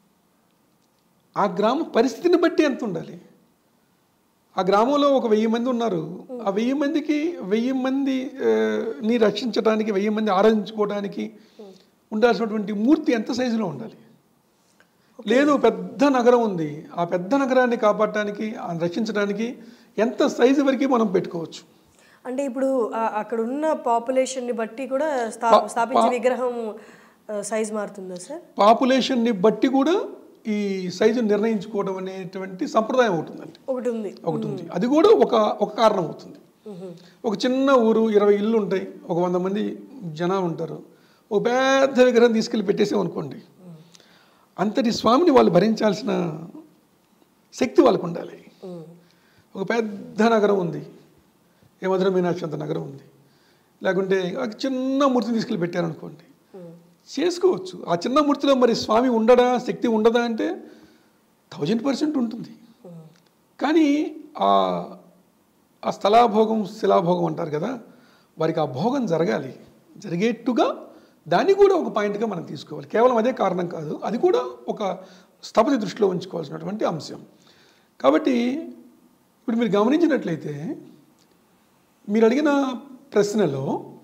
ఆ గ్రామ పరిస్థితిని బట్టి ఎంత ఉండాలి ఆ గ్రామంలో ఒక వెయ్యి మంది ఉన్నారు ఆ వెయ్యి మందికి వెయ్యి మంది ఆ, ని రక్షించడానికి వెయ్యి మంది ఆరాధించుకోవడానికి ఉండాల్సినటువంటి మూర్తి ఎంత సైజులో ఉండాలి లేదు పెద్ద నగరం ఉంది ఆ పెద్ద నగరాన్ని కాపాడటానికి ఆ రక్షించడానికి ఎంత సైజు వరకు మనం పెట్టుకోవచ్చు అంటే ఇప్పుడు ఆ- అక్కడ ఉన్న పాపులేషన్ని బట్టి కూడా స్థా- స్థాపించే విగ్రహం సైజ్ మారుతుందా సార్ పాపులేషన్ని బట్టి కూడా ఈ సైజు నిర్ణయించుకోవడం అనేటువంటి సంప్రదాయం ఒకటి ఉందండి ఒకటి ఉంది ఒకటి ఉంది అది కూడా ఒక ఒక కారణం అవుతుంది ఒక చిన్న ఊరు ఇరవై ఇల్లు ఉంటాయి ఒక వంద మంది జనాలు ఉంటారు ఓ పెద్ద విగ్రహం తీసుకెళ్ళి పెట్టేసాం అనుకోండి అంతటి స్వామిని వాళ్ళు భరించాల్సిన శక్తి వాళ్ళకు ఉండాలి ఒక పెద్ద నగరం ఉంది ఏ మధుర మీనాక్షి అంత నగరం ఉంది లేకుంటే ఒక చిన్న మూర్తిని తీసుకెళ్ళి పెట్టారనుకోండి చేసుకోవచ్చు ఆ చిన్న మూర్తిలో మరి స్వామి ఉండడా శక్తి ఉండదా అంటే థౌజండ్ పర్సెంట్ ఉంటుంది కానీ ఆ ఆ స్థలాభోగం శిలాభోగం అంటారు కదా వారికి ఆ భోగం జరగాలి జరిగేట్టుగా దాన్ని కూడా ఒక పాయింట్గా మనం తీసుకోవాలి కేవలం అదే కారణం కాదు అది కూడా ఒక స్థపతి దృష్టిలో ఉంచుకోవాల్సినటువంటి అంశం కాబట్టి ఇప్పుడు మీరు గమనించినట్లయితే మీరు అడిగిన ప్రశ్నలో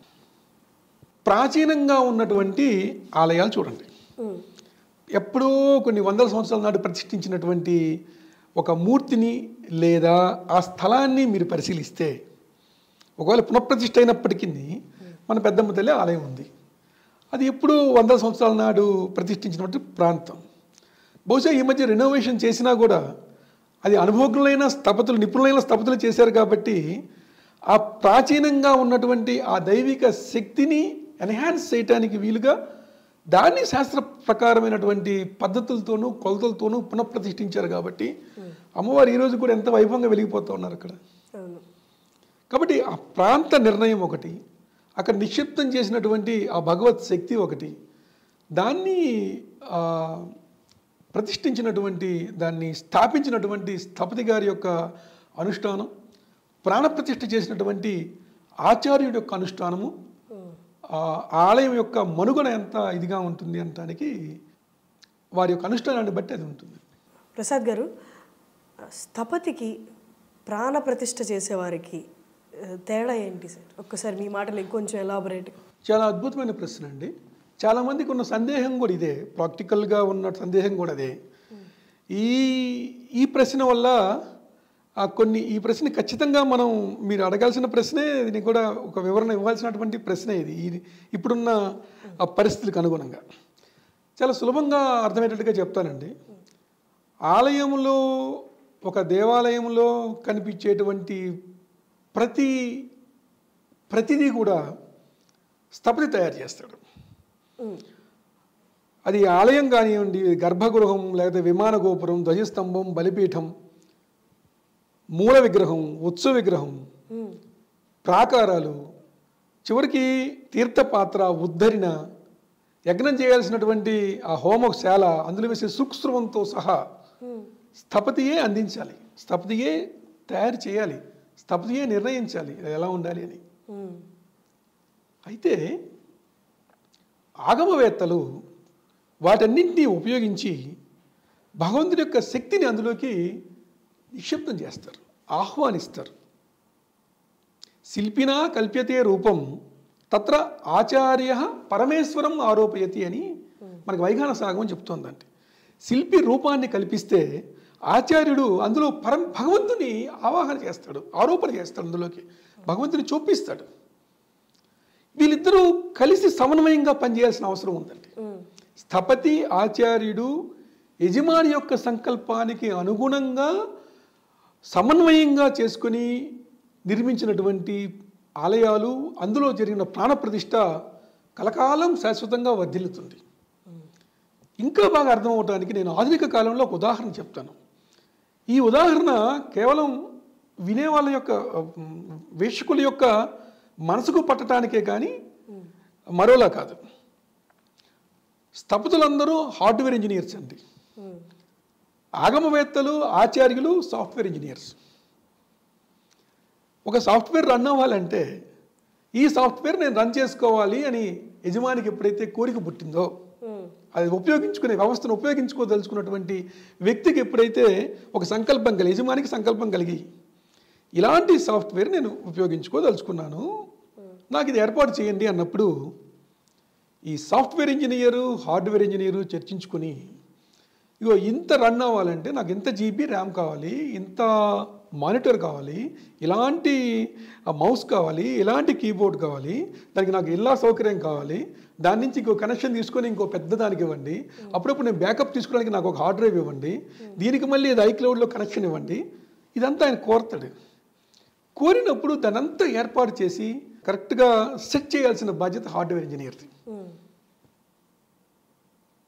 ప్రాచీనంగా ఉన్నటువంటి ఆలయాలు చూడండి ఎప్పుడో కొన్ని వందల సంవత్సరాల నాటి ప్రతిష్ఠించినటువంటి ఒక మూర్తిని లేదా ఆ స్థలాన్ని మీరు పరిశీలిస్తే ఒకవేళ పునఃప్రతిష్ఠ అయినప్పటికీ మన పెద్దమ్మ తల్లి ఆలయం ఉంది అది ఎప్పుడు వందల సంవత్సరాల నాడు ప్రతిష్ఠించినటువంటి ప్రాంతం బహుశా ఈ మధ్య రెనోవేషన్ చేసినా కూడా అది అనుభవజ్ఞులైన స్థపతులు నిపుణులైన స్థపతులు చేశారు కాబట్టి ఆ ప్రాచీనంగా ఉన్నటువంటి ఆ దైవిక శక్తిని ఎన్హాన్స్ చేయటానికి వీలుగా దాన్ని శాస్త్ర ప్రకారమైనటువంటి పద్ధతులతోనూ కొలతలతోనూ పునఃప్రతిష్ఠించారు కాబట్టి అమ్మవారు ఈరోజు కూడా ఎంత వైభవంగా వెలిగిపోతూ ఉన్నారు అక్కడ అవును కాబట్టి ఆ ప్రాంత నిర్ణయం ఒకటి అక్కడ నిక్షిప్తం చేసినటువంటి ఆ భగవత్ శక్తి ఒకటి దాన్ని ఆ, ప్రతిష్ఠించినటువంటి దాన్ని స్థాపించినటువంటి స్థపతి గారి యొక్క అనుష్ఠానం ప్రాణప్రతిష్ఠ చేసినటువంటి ఆచార్యుడి యొక్క అనుష్ఠానము ఆ ఆలయం యొక్క మనుగడ ఎంత ఇదిగా ఉంటుంది అనటానికి వారి యొక్క అనుష్ఠానాన్ని బట్టి అది ఉంటుంది ప్రసాద్ గారు స్థపతికి ప్రాణ ప్రతిష్ఠ చేసేవారికి ఆ, తేడా ఏంటి సార్ ఒక్కసారి మీ మాటలు ఇంకొంచెం ఎలాబరేట్ చాలా అద్భుతమైన ప్రశ్న అండి చాలామందికి ఉన్న సందేహం కూడా ఇదే ప్రాక్టికల్గా ఉన్న సందేహం కూడా అదే ఈ ఈ ప్రశ్న వల్ల ఆ కొన్ని ఈ ప్రశ్న ఖచ్చితంగా మనం మీరు అడగాల్సిన ప్రశ్నే దీనికి కూడా ఒక వివరణ ఇవ్వాల్సినటువంటి ప్రశ్న ఇది ఈ ఇప్పుడున్న ఆ పరిస్థితులకు అనుగుణంగా చాలా సులభంగా అర్థమయ్యేటట్టుగా చెప్తానండి ఆలయంలో ఒక దేవాలయంలో కనిపించేటువంటి ప్రతి ప్రతిదీ కూడా స్థపతి తయారు చేస్తాడు అది ఆలయం కానివ్వండి గర్భగృహం లేకపోతే విమాన గోపురం ధ్వజస్తంభం బలిపీఠం మూల విగ్రహం ఉత్సవ విగ్రహం ప్రాకారాలు చివరికి తీర్థపాత్ర ఉద్ధరిన యజ్ఞం చేయాల్సినటువంటి ఆ హోమశాల అందులో వేసే సూక్ష్మంతో సహా స్థపతియే అందించాలి స్థపతియే తయారు చేయాలి స్థపతియే నిర్ణయించాలి ఇది ఎలా ఉండాలి అని అయితే ఆగమవేత్తలు వాటన్నింటినీ ఉపయోగించి భగవంతుడి యొక్క శక్తిని అందులోకి నిక్షిప్తం చేస్తారు ఆహ్వానిస్తారు శిల్పినా కల్ప్యతే రూపం తత్ర ఆచార్య పరమేశ్వరం ఆరోపయతి అని మనకి వైఖాన సాగం చెప్తోందంటే శిల్పి రూపాన్ని కల్పిస్తే ఆచార్యుడు అందులో పరం భగవంతుని ఆవాహన చేస్తాడు ఆరోపణ చేస్తాడు అందులోకి భగవంతుని చూపిస్తాడు వీళ్ళిద్దరూ కలిసి సమన్వయంగా పనిచేయాల్సిన అవసరం ఉందండి స్థపతి ఆచార్యుడు యజమాని యొక్క సంకల్పానికి అనుగుణంగా సమన్వయంగా చేసుకుని నిర్మించినటువంటి ఆలయాలు అందులో జరిగిన ప్రాణప్రతిష్ఠ కలకాలం శాశ్వతంగా వర్ధిల్లుతుంది ఇంకా బాగా అర్థం అవడానికి నేను ఆధునిక కాలంలో ఒక ఉదాహరణ చెప్తాను ఈ ఉదాహరణ కేవలం వినే వాళ్ళ యొక్క ఉమ్, వీక్షకుల యొక్క మనసుకు పట్టడానికే కానీ మరోలా కాదు స్థపతులందరూ హార్డ్వేర్ ఇంజనీర్స్ అండి ఆగమవేత్తలు ఆచార్యులు సాఫ్ట్వేర్ ఇంజనీర్స్ ఒక సాఫ్ట్వేర్ రన్ అవ్వాలంటే ఈ సాఫ్ట్వేర్ నేను రన్ చేసుకోవాలి అని యజమానికి ఎప్పుడైతే కోరిక పుట్టిందో అది ఉపయోగించుకునే వ్యవస్థను ఉపయోగించుకోదలుచుకున్నటువంటి వ్యక్తికి ఎప్పుడైతే ఒక సంకల్పం కలిగి యజమానికి సంకల్పం కలిగి ఇలాంటి సాఫ్ట్వేర్ నేను ఉపయోగించుకోదలుచుకున్నాను నాకు ఇది ఏర్పాటు చేయండి అన్నప్పుడు ఈ సాఫ్ట్వేర్ ఇంజనీరు హార్డ్వేర్ ఇంజనీరు చర్చించుకొని ఇగో ఇంత రన్ అవ్వాలంటే నాకు ఇంత జీబీ ర్యామ్ కావాలి ఇంత మానిటర్ కావాలి ఇలాంటి మౌస్ కావాలి ఇలాంటి కీబోర్డ్ కావాలి దానికి నాకు ఇలా సౌకర్యం కావాలి దాని నుంచి ఇంకో కనెక్షన్ తీసుకొని ఇంకో పెద్ద దానికి ఇవ్వండి అప్పుడప్పుడు నేను బ్యాకప్ తీసుకోవడానికి నాకు ఒక హార్డ్ డ్రైవ్ ఇవ్వండి దీనికి మళ్ళీ ఇది ఐక్లౌడ్లో కనెక్షన్ ఇవ్వండి ఇదంతా ఆయన కోరతాడు కోరినప్పుడు దానంతా ఏర్పాటు చేసి కరెక్ట్గా సెట్ చేయాల్సిన బాధ్యత హార్డ్వేర్ ఇంజనీర్ది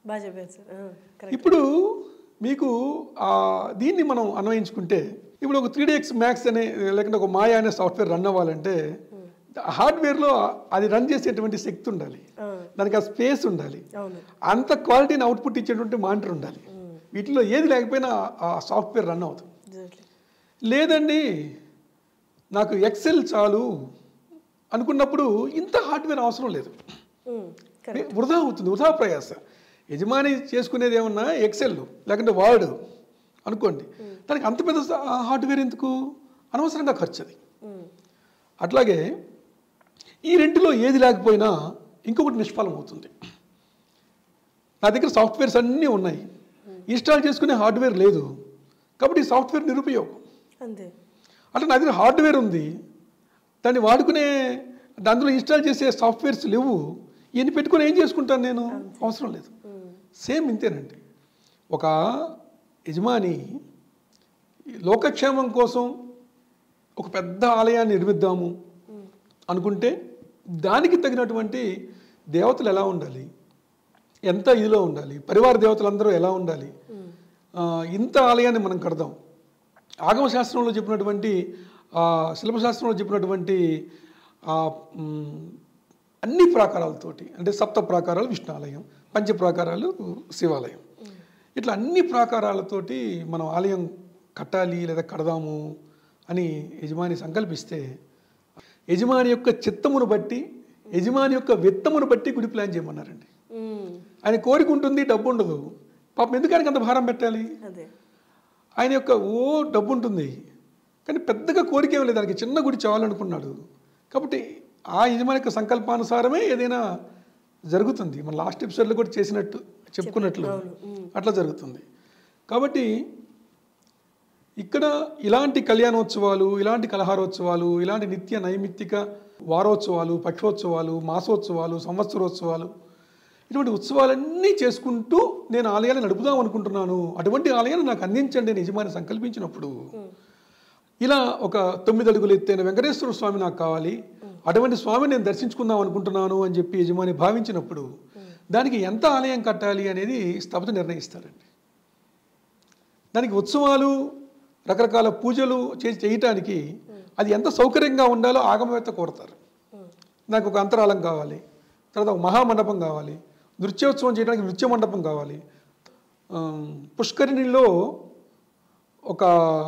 బాగా చెప్పారు సార్ ఆ, కరెక్ట్ ఇప్పుడు మీకు ఆ, దీన్ని మనం అన్వయించుకుంటే ఇప్పుడు ఒక త్రీ ఎక్స్ మ్యాక్స్ అనే లేకుంటే ఒక మాయా అనే సాఫ్ట్వేర్ రన్ అవ్వాలంటే హార్డ్వేర్లో అది రన్ చేసేటువంటి శక్తి ఉండాలి ఆ, దానికి ఆ స్పేస్ ఉండాలి అవును అంత క్వాలిటీని అవుట్పుట్ ఇచ్చేటువంటి మానిటర్ ఉండాలి వీటిలో ఏది లేకపోయినా ఆ సాఫ్ట్వేర్ రన్ అవుతుంది ఎగ్జాక్ట్లీ లేదండి నాకు ఎక్సెల్ చాలు అనుకున్నప్పుడు ఇంత హార్డ్వేర్ అవసరం లేదు కరెక్ట్ వృధా అవుతుంది వృధా ప్రయాస యజమాని చేసుకునేది ఏమన్నా ఎక్సెల్ లేకుంటే వర్డ్ అనుకోండి దానికి అంత పెద్ద స- హార్డ్వేర్ ఎందుకు అనవసరంగా ఖర్చు అది అట్లాగే ఈ రెంటిలో ఏది లేకపోయినా ఇంకొకటి నిష్ఫలం అవుతుంది నా దగ్గర సాఫ్ట్వేర్స్ అన్నీ ఉన్నాయి ఇన్స్టాల్ చేసుకునే హార్డ్వేర్ లేదు కాబట్టి ఈ సాఫ్ట్వేర్ నిరుపయోగం అంతే అట్లా నా దగ్గర హార్డ్వేర్ ఉంది దాన్ని వాడుకునే అందులో ఇన్స్టాల్ చేసే సాఫ్ట్వేర్స్ లేవు ఇవన్నీ పెట్టుకొని ఏం చేసుకుంటాను నేను అవసరం లేదు సేమ్ ఇంతేనండి ఒక యజమాని ఈ లోకక్షేమం కోసం ఒక పెద్ద ఆలయాన్ని నిర్మిద్దాము అనుకుంటే దానికి తగినటువంటి దేవతలు ఎలా ఉండాలి ఎంత ఇదిలో ఉండాలి పరివార దేవతలందరూ ఎలా ఉండాలి ఆ, ఇంత ఆలయాన్ని మనం కడదాం ఆగమ శాస్త్రంలో చెప్పినటువంటి ఆ, శిల్పశాస్త్రంలో చెప్పినటువంటి ఆ, మ్, అన్ని ప్రాకారాలతోటి అంటే సప్త ప్రాకారాలు విష్ణు ఆలయం పంచ ప్రాకారాలు శివాలయం ఇట్లా అన్ని ప్రాకారాలతోటి మనం ఆలయం కట్టాలి లేదా కడదాము అని యజమాని సంకల్పిస్తే యజమాని యొక్క చిత్తమును బట్టి యజమాని యొక్క విత్తమును బట్టి గుడి ప్లాన్ చేయమన్నారండి ఆయన కోరిక ఉంటుంది డబ్బు ఉండదు పాపం ఎందుకు ఆయనకి అంత భారం పెట్టాలి అదే ఆయన యొక్క ఓ డబ్బు ఉంటుంది కానీ పెద్దగా కోరిక ఏం లేదు దానికి చిన్న గుడి చాలనుకున్నాడు కాబట్టి ఆ యజమాని యొక్క సంకల్పానుసారమే ఏదైనా జరుగుతుంది మన లాస్ట్ ఎపిసోడ్లో కూడా చేసినట్టు చెప్పుకున్నట్లు అట్లా జరుగుతుంది కాబట్టి ఇక్కడ ఇలాంటి కళ్యాణోత్సవాలు ఇలాంటి కలహారోత్సవాలు ఇలాంటి నిత్య నైమిత్తిక వారోత్సవాలు పక్షోత్సవాలు మాసోత్సవాలు సంవత్సరోత్సవాలు ఇటువంటి ఉత్సవాలన్నీ చేసుకుంటూ నేను ఆలయాన్ని నడుపుదాం అనుకుంటున్నాను అటువంటి ఆలయాన్ని నాకు అందించండి అని యజమాని సంకల్పించినప్పుడు ఇలా ఒక తొమ్మిది అడుగులు ఎత్తైన వెంకటేశ్వర స్వామి నాకు కావాలి అటువంటి స్వామిని నేను దర్శించుకుందాం అనుకుంటున్నాను అని చెప్పి యజమాని భావించినప్పుడు దానికి ఎంత ఆలయం కట్టాలి అనేది స్థపతి నిర్ణయిస్తారండి దానికి ఉత్సవాలు రకరకాల పూజలు చేసి చేయటానికి అది ఎంత సౌకర్యంగా ఉండాలో ఆగమవేత్త కోరతారు నాకు ఒక అంతరాలం కావాలి తర్వాత ఒక మహామండపం కావాలి నృత్యోత్సవం చేయడానికి నృత్య మండపం కావాలి ఆ, పుష్కరిణిలో ఒక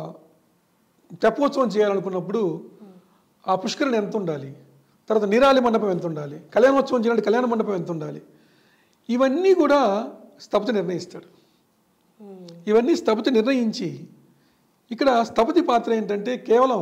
తెప్పోత్సవం చేయాలనుకున్నప్పుడు ఆ పుష్కరిణి ఎంత ఉండాలి తర్వాత నిరాలి మండపం ఎంత ఉండాలి కళ్యాణోత్సవం చేయాలంటే కళ్యాణ మండపం ఎంత ఉండాలి ఇవన్నీ కూడా స్థపతి నిర్ణయిస్తాడు ఇవన్నీ స్థపతి నిర్ణయించి ఇక్కడ స్థపతి పాత్ర ఏంటంటే కేవలం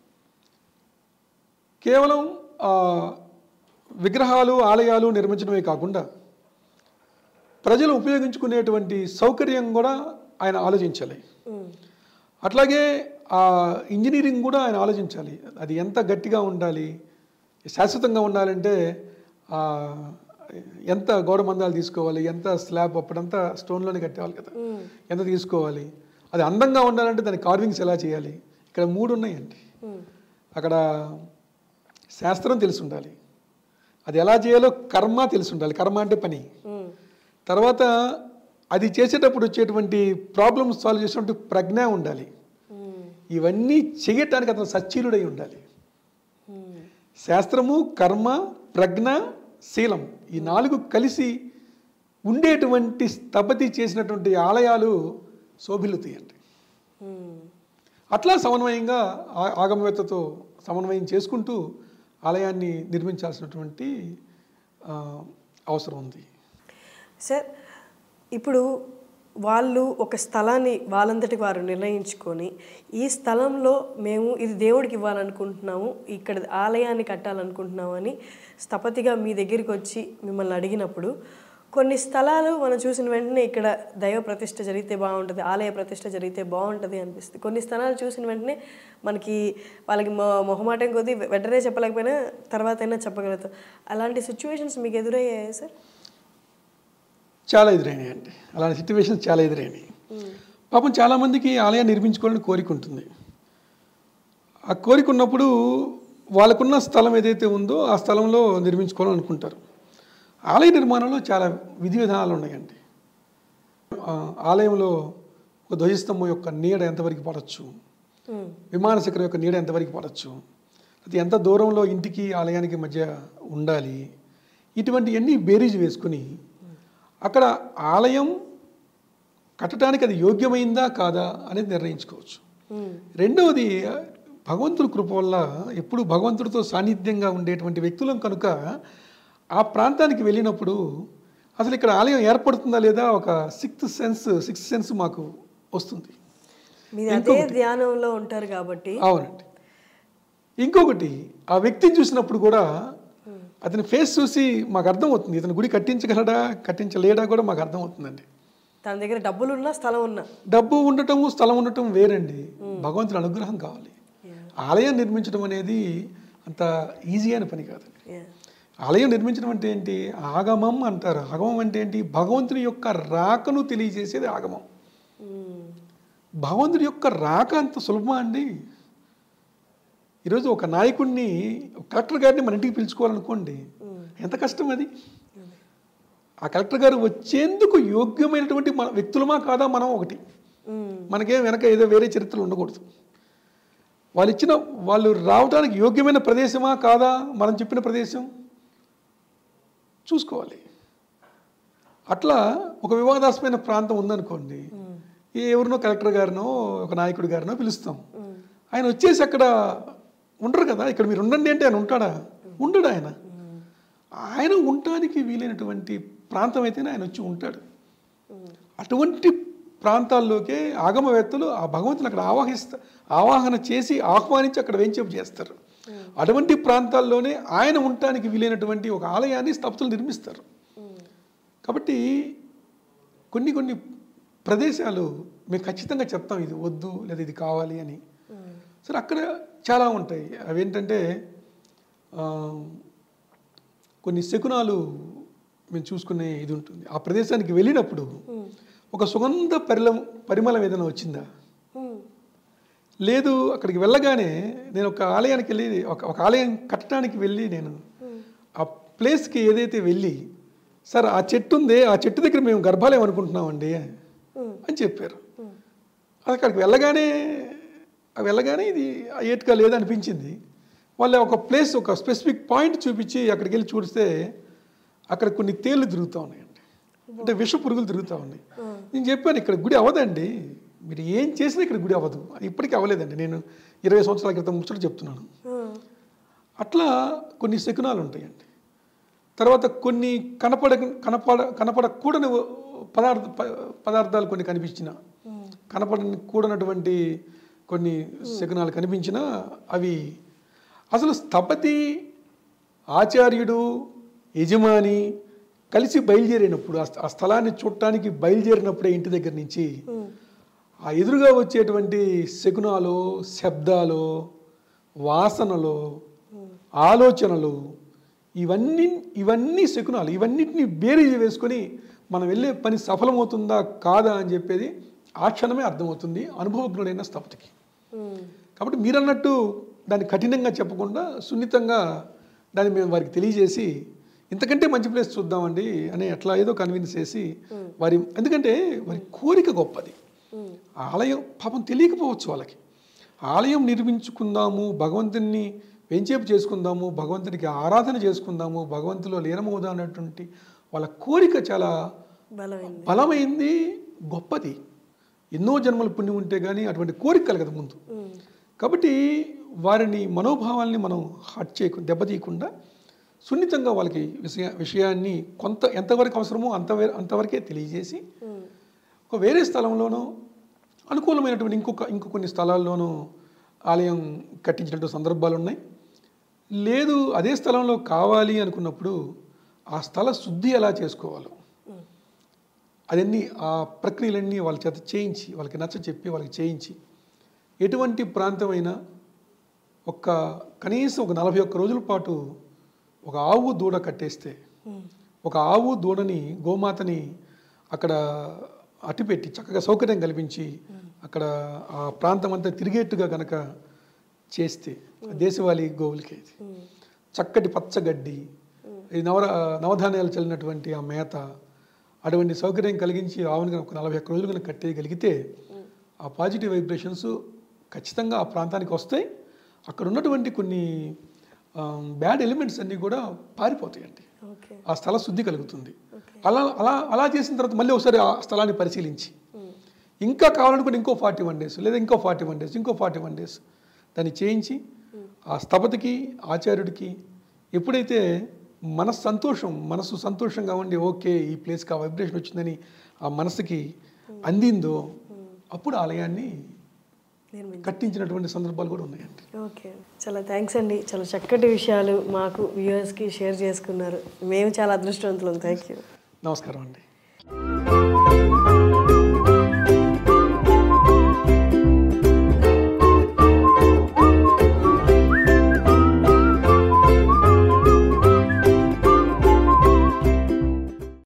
కేవలం ఆ, విగ్రహాలు ఆలయాలు నిర్మించడమే కాకుండా ప్రజలు ఉపయోగించుకునేటువంటి సౌకర్యం కూడా ఆయన ఆలోచించాలి అట్లాగే ఆ ఇంజనీరింగ్ కూడా ఆయన ఆలోచించాలి అది ఎంత గట్టిగా ఉండాలి శాశ్వతంగా ఉండాలంటే ఆ, ఎంత గోడ మందాలు తీసుకోవాలి ఎంత స్లాబ్ అప్పుడంతా స్టోన్లోనే కట్టేవాళ్ళు కదా ఎంత తీసుకోవాలి అది అందంగా ఉండాలంటే దాని కార్వింగ్స్ ఎలా చేయాలి ఇక్కడ మూడు ఉన్నాయండి అక్కడ శాస్త్రం తెలిసి ఉండాలి అది ఎలా చేయాలో కర్మ తెలిసి ఉండాలి కర్మ అంటే పని తర్వాత అది చేసేటప్పుడు వచ్చేటువంటి ప్రాబ్లమ్స్ సాల్వ్ చేసేటువంటి ప్రజ్ఞ ఉండాలి ఇవన్నీ చేయటానికి అతను సచ్చీలుడై ఉండాలి శాస్త్రము కర్మ ప్రజ్ఞ శీలం ఈ నాలుగు కలిసి ఉండేటువంటి స్థపతి చేసినటువంటి ఆలయాలు శోభిల్లుతాయండి అట్లా సమన్వయంగా ఆ- ఆగమవేత్తతో సమన్వయం చేసుకుంటూ ఆలయాన్ని నిర్మించాల్సినటువంటి ఆ, అవసరం ఉంది సార్ ఇప్పుడు వాళ్ళు ఒక స్థలాన్ని వాళ్ళంతటికి వారు నిర్ణయించుకొని ఈ స్థలంలో మేము ఇది దేవుడికి ఇవ్వాలనుకుంటున్నాము ఇక్కడ ఆలయాన్ని కట్టాలనుకుంటున్నాము అని స్థపతిగా మీ దగ్గరికి వచ్చి మిమ్మల్ని అడిగినప్పుడు కొన్ని స్థలాలు మనం చూసిన వెంటనే ఇక్కడ దైవ ప్రతిష్ఠ జరిగితే బాగుంటుంది ఆలయ ప్రతిష్ఠ జరిగితే బాగుంటుంది అనిపిస్తుంది కొన్ని స్థలాలు చూసిన వెంటనే మనకి వాళ్ళకి మొ మొహమాటం కొద్దీ వెంటనే చెప్పలేకపోయినా తర్వాత అయినా చెప్పగలుగుతాం అలాంటి సిచ్యువేషన్స్ మీకు ఎదురయ్యాయా సార్ చాలా ఎదురైనాయి అండి అలాంటి సిచ్యువేషన్స్ చాలా ఎదురైనాయి పాపం చాలామందికి ఆలయాన్ని నిర్మించుకోవాలని కోరిక ఉంటుంది ఆ కోరిక ఉన్నప్పుడు వాళ్ళకున్న స్థలం ఏదైతే ఉందో ఆ స్థలంలో నిర్మించుకోవాలని అనుకుంటారు ఆలయ నిర్మాణంలో చాలా విధి విధానాలు ఉన్నాయండి ఆ, ఆలయంలో ఒక ధ్వజస్తంభం యొక్క నీడ ఎంతవరకు పడవచ్చు ఉమ్, విమాన శిఖరం యొక్క నీడ ఎంతవరకు పడవచ్చు అది ఎంత దూరంలో ఇంటికి ఆలయానికి మధ్య ఉండాలి ఇటువంటివన్నీ బేరీజు వేసుకుని అక్కడ ఆలయం కట్టడానికి అది యోగ్యమైందా కాదా అనేది నిర్ణయించుకోవచ్చు ఉమ్, రెండవది భగవంతుడి కృప వల్ల ఎప్పుడు భగవంతుడితో సాన్నిధ్యంగా ఉండేటువంటి వ్యక్తులం కనుక ఆ ప్రాంతానికి వెళ్ళినప్పుడు అసలు ఇక్కడ ఆలయం ఏర్పడుతుందా లేదా ఒక సిక్స్త్ సెన్స్ సిక్స్త్ సెన్స్ మాకు వస్తుంది మీరు అదే ధ్యానంలో ఉంటారు కాబట్టి అవునండి ఇంకొకటి ఆ వ్యక్తిని చూసినప్పుడు కూడా అతని ఫేస్ చూసి మాకు అర్థమవుతుంది ఇతను గుడి కట్టించగలడా కట్టించలేడా కూడా మాకు అర్థమవుతుందండి తన దగ్గర డబ్బులు ఉన్నా స్థలం ఉన్నా డబ్బు ఉండటము స్థలం ఉండటం వేరండి భగవంతుని అనుగ్రహం కావాలి ఆలయం నిర్మించడం అనేది అంత ఈజీ అయిన పని కాదండి Yeah. ఆలయం నిర్మించడం అంటే ఏంటి ఆగమం అంటారు ఆగమం అంటే ఏంటి భగవంతుని యొక్క రాకను తెలియజేసేది ఆగమం ఉమ్, భగవంతుడి యొక్క రాక అంత సులభమా అండి ఈరోజు ఒక నాయకుడిని ఒక కలెక్టర్ గారిని మన ఇంటికి పిలుచుకోవాలనుకోండి ఎంత కష్టం అది ఆ కలెక్టర్ గారు వచ్చేందుకు యోగ్యమైనటువంటి మన వ్యక్తులమా కాదా మనం ఒకటి ఉమ్, మనకేం వెనక ఏదో వేరే చరిత్రలు ఉండకూడదు వాళ్ళు ఇచ్చిన వాళ్ళు రావడానికి యోగ్యమైన ప్రదేశమా కాదా మనం చెప్పిన ప్రదేశం చూసుకోవాలి అట్లా ఒక వివాదాస్పమైన ప్రాంతం ఉందనుకోండి ఏ ఎవరినో కలెక్టర్ గారినో ఒక నాయకుడి గారినో పిలుస్తాం ఆయన వచ్చేసి అక్కడ ఉండరు కదా ఇక్కడ మీరు ఉండండి అంటే ఆయన ఉంటాడా ఉండడు ఆయన ఆయన ఉండటానికి వీలైనటువంటి ప్రాంతం అయితేనే ఆయన వచ్చి ఉంటాడు అటువంటి ప్రాంతాల్లోకే ఆగమవేత్తలు ఆ భగవంతుని అక్కడ ఆవాహిస్తా ఆవాహన చేసి ఆహ్వానించి అక్కడ వెంచేపు చేస్తారు అటువంటి ప్రాంతాల్లోనే ఆయన ఉండటానికి వీలైనటువంటి ఒక ఆలయాన్ని స్థపతులు నిర్మిస్తారు కాబట్టి కొన్ని కొన్ని ప్రదేశాలు మేము ఖచ్చితంగా చెప్తాం ఇది వద్దు లేదా ఇది కావాలి అని సరే అక్కడ చాలా ఉంటాయి అవేంటంటే ఆ, కొన్ని శకునాలు మేము చూసుకునే ఇది ఉంటుంది ఆ ప్రదేశానికి వెళ్ళినప్పుడు ఒక సుగంధ పరిలం పరిమళం ఏదైనా వచ్చిందా ఉమ్, లేదు అక్కడికి వెళ్ళగానే నేను ఒక ఆలయానికి వెళ్ళి ఒక ఒక ఆలయం కట్టడానికి వెళ్ళి నేను ఆ ప్లేస్కి ఏదైతే వెళ్ళి సార్ ఆ చెట్టు ఉందే ఆ చెట్టు దగ్గర మేము గర్భాలయం అనుకుంటున్నామండి అని చెప్పారు అది అక్కడికి వెళ్ళగానే ఆ వెళ్ళగానే ఇది ఆ ఏటుగా లేదనిపించింది వాళ్ళు ఒక ప్లేస్ ఒక స్పెసిఫిక్ పాయింట్ చూపించి అక్కడికి వెళ్ళి చూస్తే అక్కడ కొన్ని తేళ్ళు తిరుగుతూ ఉన్నాయండి అంటే విష పురుగులు తిరుగుతూ ఉన్నాయి నేను చెప్పాను ఇక్కడ గుడి అవ్వదండి మీరు ఏం చేసినా ఇక్కడ గుడి అవ్వదు అది ఇప్పటికీ అవ్వలేదండి నేను ఇరవై సంవత్సరాల క్రితం ముచ్చట చెప్తున్నాను ఉమ్, అట్లా కొన్ని శకునాలు ఉంటాయండి తర్వాత కొన్ని కనపడ కనపడ కనపడకూడని పదార్థ ప- పదార్థాలు కొన్ని కనిపించిన కనపడని కూడనటువంటి కొన్ని శకునాలు కనిపించినా అవి అసలు స్థపతి ఆచార్యుడు యజమాని కలిసి బయలుదేరినప్పుడు ఆ స్థ- ఆ స్థలాన్ని చూడటానికి బయలుదేరినప్పుడే ఇంటి దగ్గర నుంచి ఆ ఎదురుగా వచ్చేటువంటి శకునాలు శబ్దాలు వాసనలు ఆలోచనలు ఇవన్నీ ఇవన్నీ శకునాలు ఇవన్నిటిని బేరీజు వేసుకొని మనం వెళ్ళే పని సఫలమవుతుందా కాదా అని చెప్పేది ఆ క్షణమే అర్థమవుతుంది అనుభవజ్ఞుడైన స్థపతికి ఉమ్, కాబట్టి మీరు అన్నట్టు దాన్ని కఠినంగా చెప్పకుండా సున్నితంగా దాన్ని మేము వారికి తెలియజేసి ఇంతకంటే మంచి ప్లేస్ చూద్దామండి అని అట్లా ఏదో కన్విన్స్ చేసి వారి ఎందుకంటే వారి కోరిక గొప్పది ఉమ్, ఆలయం పాపం తెలియకపోవచ్చు వాళ్ళకి ఆలయం నిర్మించుకుందాము భగవంతుని వెంచేపు చేసుకుందాము భగవంతునికి ఆరాధన చేసుకుందాము భగవంతులో లీనమవుదా అన్నటువంటి వాళ్ళ కోరిక చాలా బలమైంది బలమైంది గొప్పది ఎన్నో జన్మల పుణ్యం ఉంటే కానీ అటువంటి కోరిక కలగదు ముందు ఉమ్, కాబట్టి వారిని మనోభావాల్ని మనం హట్ చేయకుండా దెబ్బతీయకుండా సున్నితంగా వాళ్ళకి విషయ విషయాన్ని కొంత ఎంతవరకు అవసరమో అంత అంతవరకే తెలియజేసి ఉమ్, ఒక వేరే స్థలంలోనో అనుకూలమైనటువంటి ఇంకొక ఇంకో కొన్ని స్థలాల్లోనూ ఆలయం కట్టించినటువంటి సందర్భాలు ఉన్నాయి లేదు అదే స్థలంలో కావాలి అనుకున్నప్పుడు ఆ స్థల శుద్ధి ఎలా చేసుకోవాలో అదన్నీ ఆ ప్రక్రియలన్నీ వాళ్ళ చేత చేయించి వాళ్ళకి నచ్చ చెప్పి వాళ్ళకి చేయించి ఎటువంటి ప్రాంతమైనా ఒక కనీసం ఒక నలభై ఒక్క రోజుల పాటు ఒక ఆవు దూడ కట్టేస్తే ఒక ఆవు దూడని గోమాతని అక్కడ అట్టిపెట్టి చక్కగా సౌకర్యం కల్పించి అక్కడ ఆ ప్రాంతం అంతా తిరిగేట్టుగా గనక చేస్తే ఆ దేశవాళీ గోవులకి ఇది చక్కటి పచ్చగడ్డి ఈ నవర నవధాన్యాలు చల్లినటువంటి ఆ మేత అటువంటి సౌకర్యం కలిగించి ఆవుని కనుక ఒక నలభై ఒక్క రోజులు కనుక కట్టేయగలిగితే ఆ పాజిటివ్ వైబ్రేషన్స్ ఖచ్చితంగా ఆ ప్రాంతానికి వస్తాయి అక్కడ ఉన్నటువంటి కొన్ని బ్యాడ్ ఎలిమెంట్స్ అన్నీ కూడా పారిపోతాయండి ఓకే ఆ స్థల శుద్ధి కలుగుతుంది అలా అలా అలా చేసిన తర్వాత మళ్ళీ ఒకసారి ఆ స్థలాన్ని పరిశీలించి ఇంకా కావాలనుకుంటే ఇంకో ఫార్టీ వన్ డేస్ లేదా ఇంకో ఫార్టీ వన్ డేస్ ఇంకో ఫార్టీ వన్ డేస్ దాన్ని చేయించి ఆ స్థపతికి ఆచార్యుడికి ఎప్పుడైతే మన సంతోషం మనసు సంతోషంగా ఉండి ఓకే ఈ ప్లేస్కి ఆ వైబ్రేషన్ వచ్చిందని ఆ మనసుకి అందిందో అప్పుడు ఆలయాన్ని నిర్మించి కట్టించినటువంటి సందర్భాలు కూడా ఉన్నాయండి ఓకే చాలా థ్యాంక్స్ అండి చాలా చక్కటి విషయాలు మాకు వ్యూవర్స్కి షేర్ చేసుకున్నారు మేము చాలా అదృష్టవంతులం థ్యాంక్ యూ నమస్కారం అండి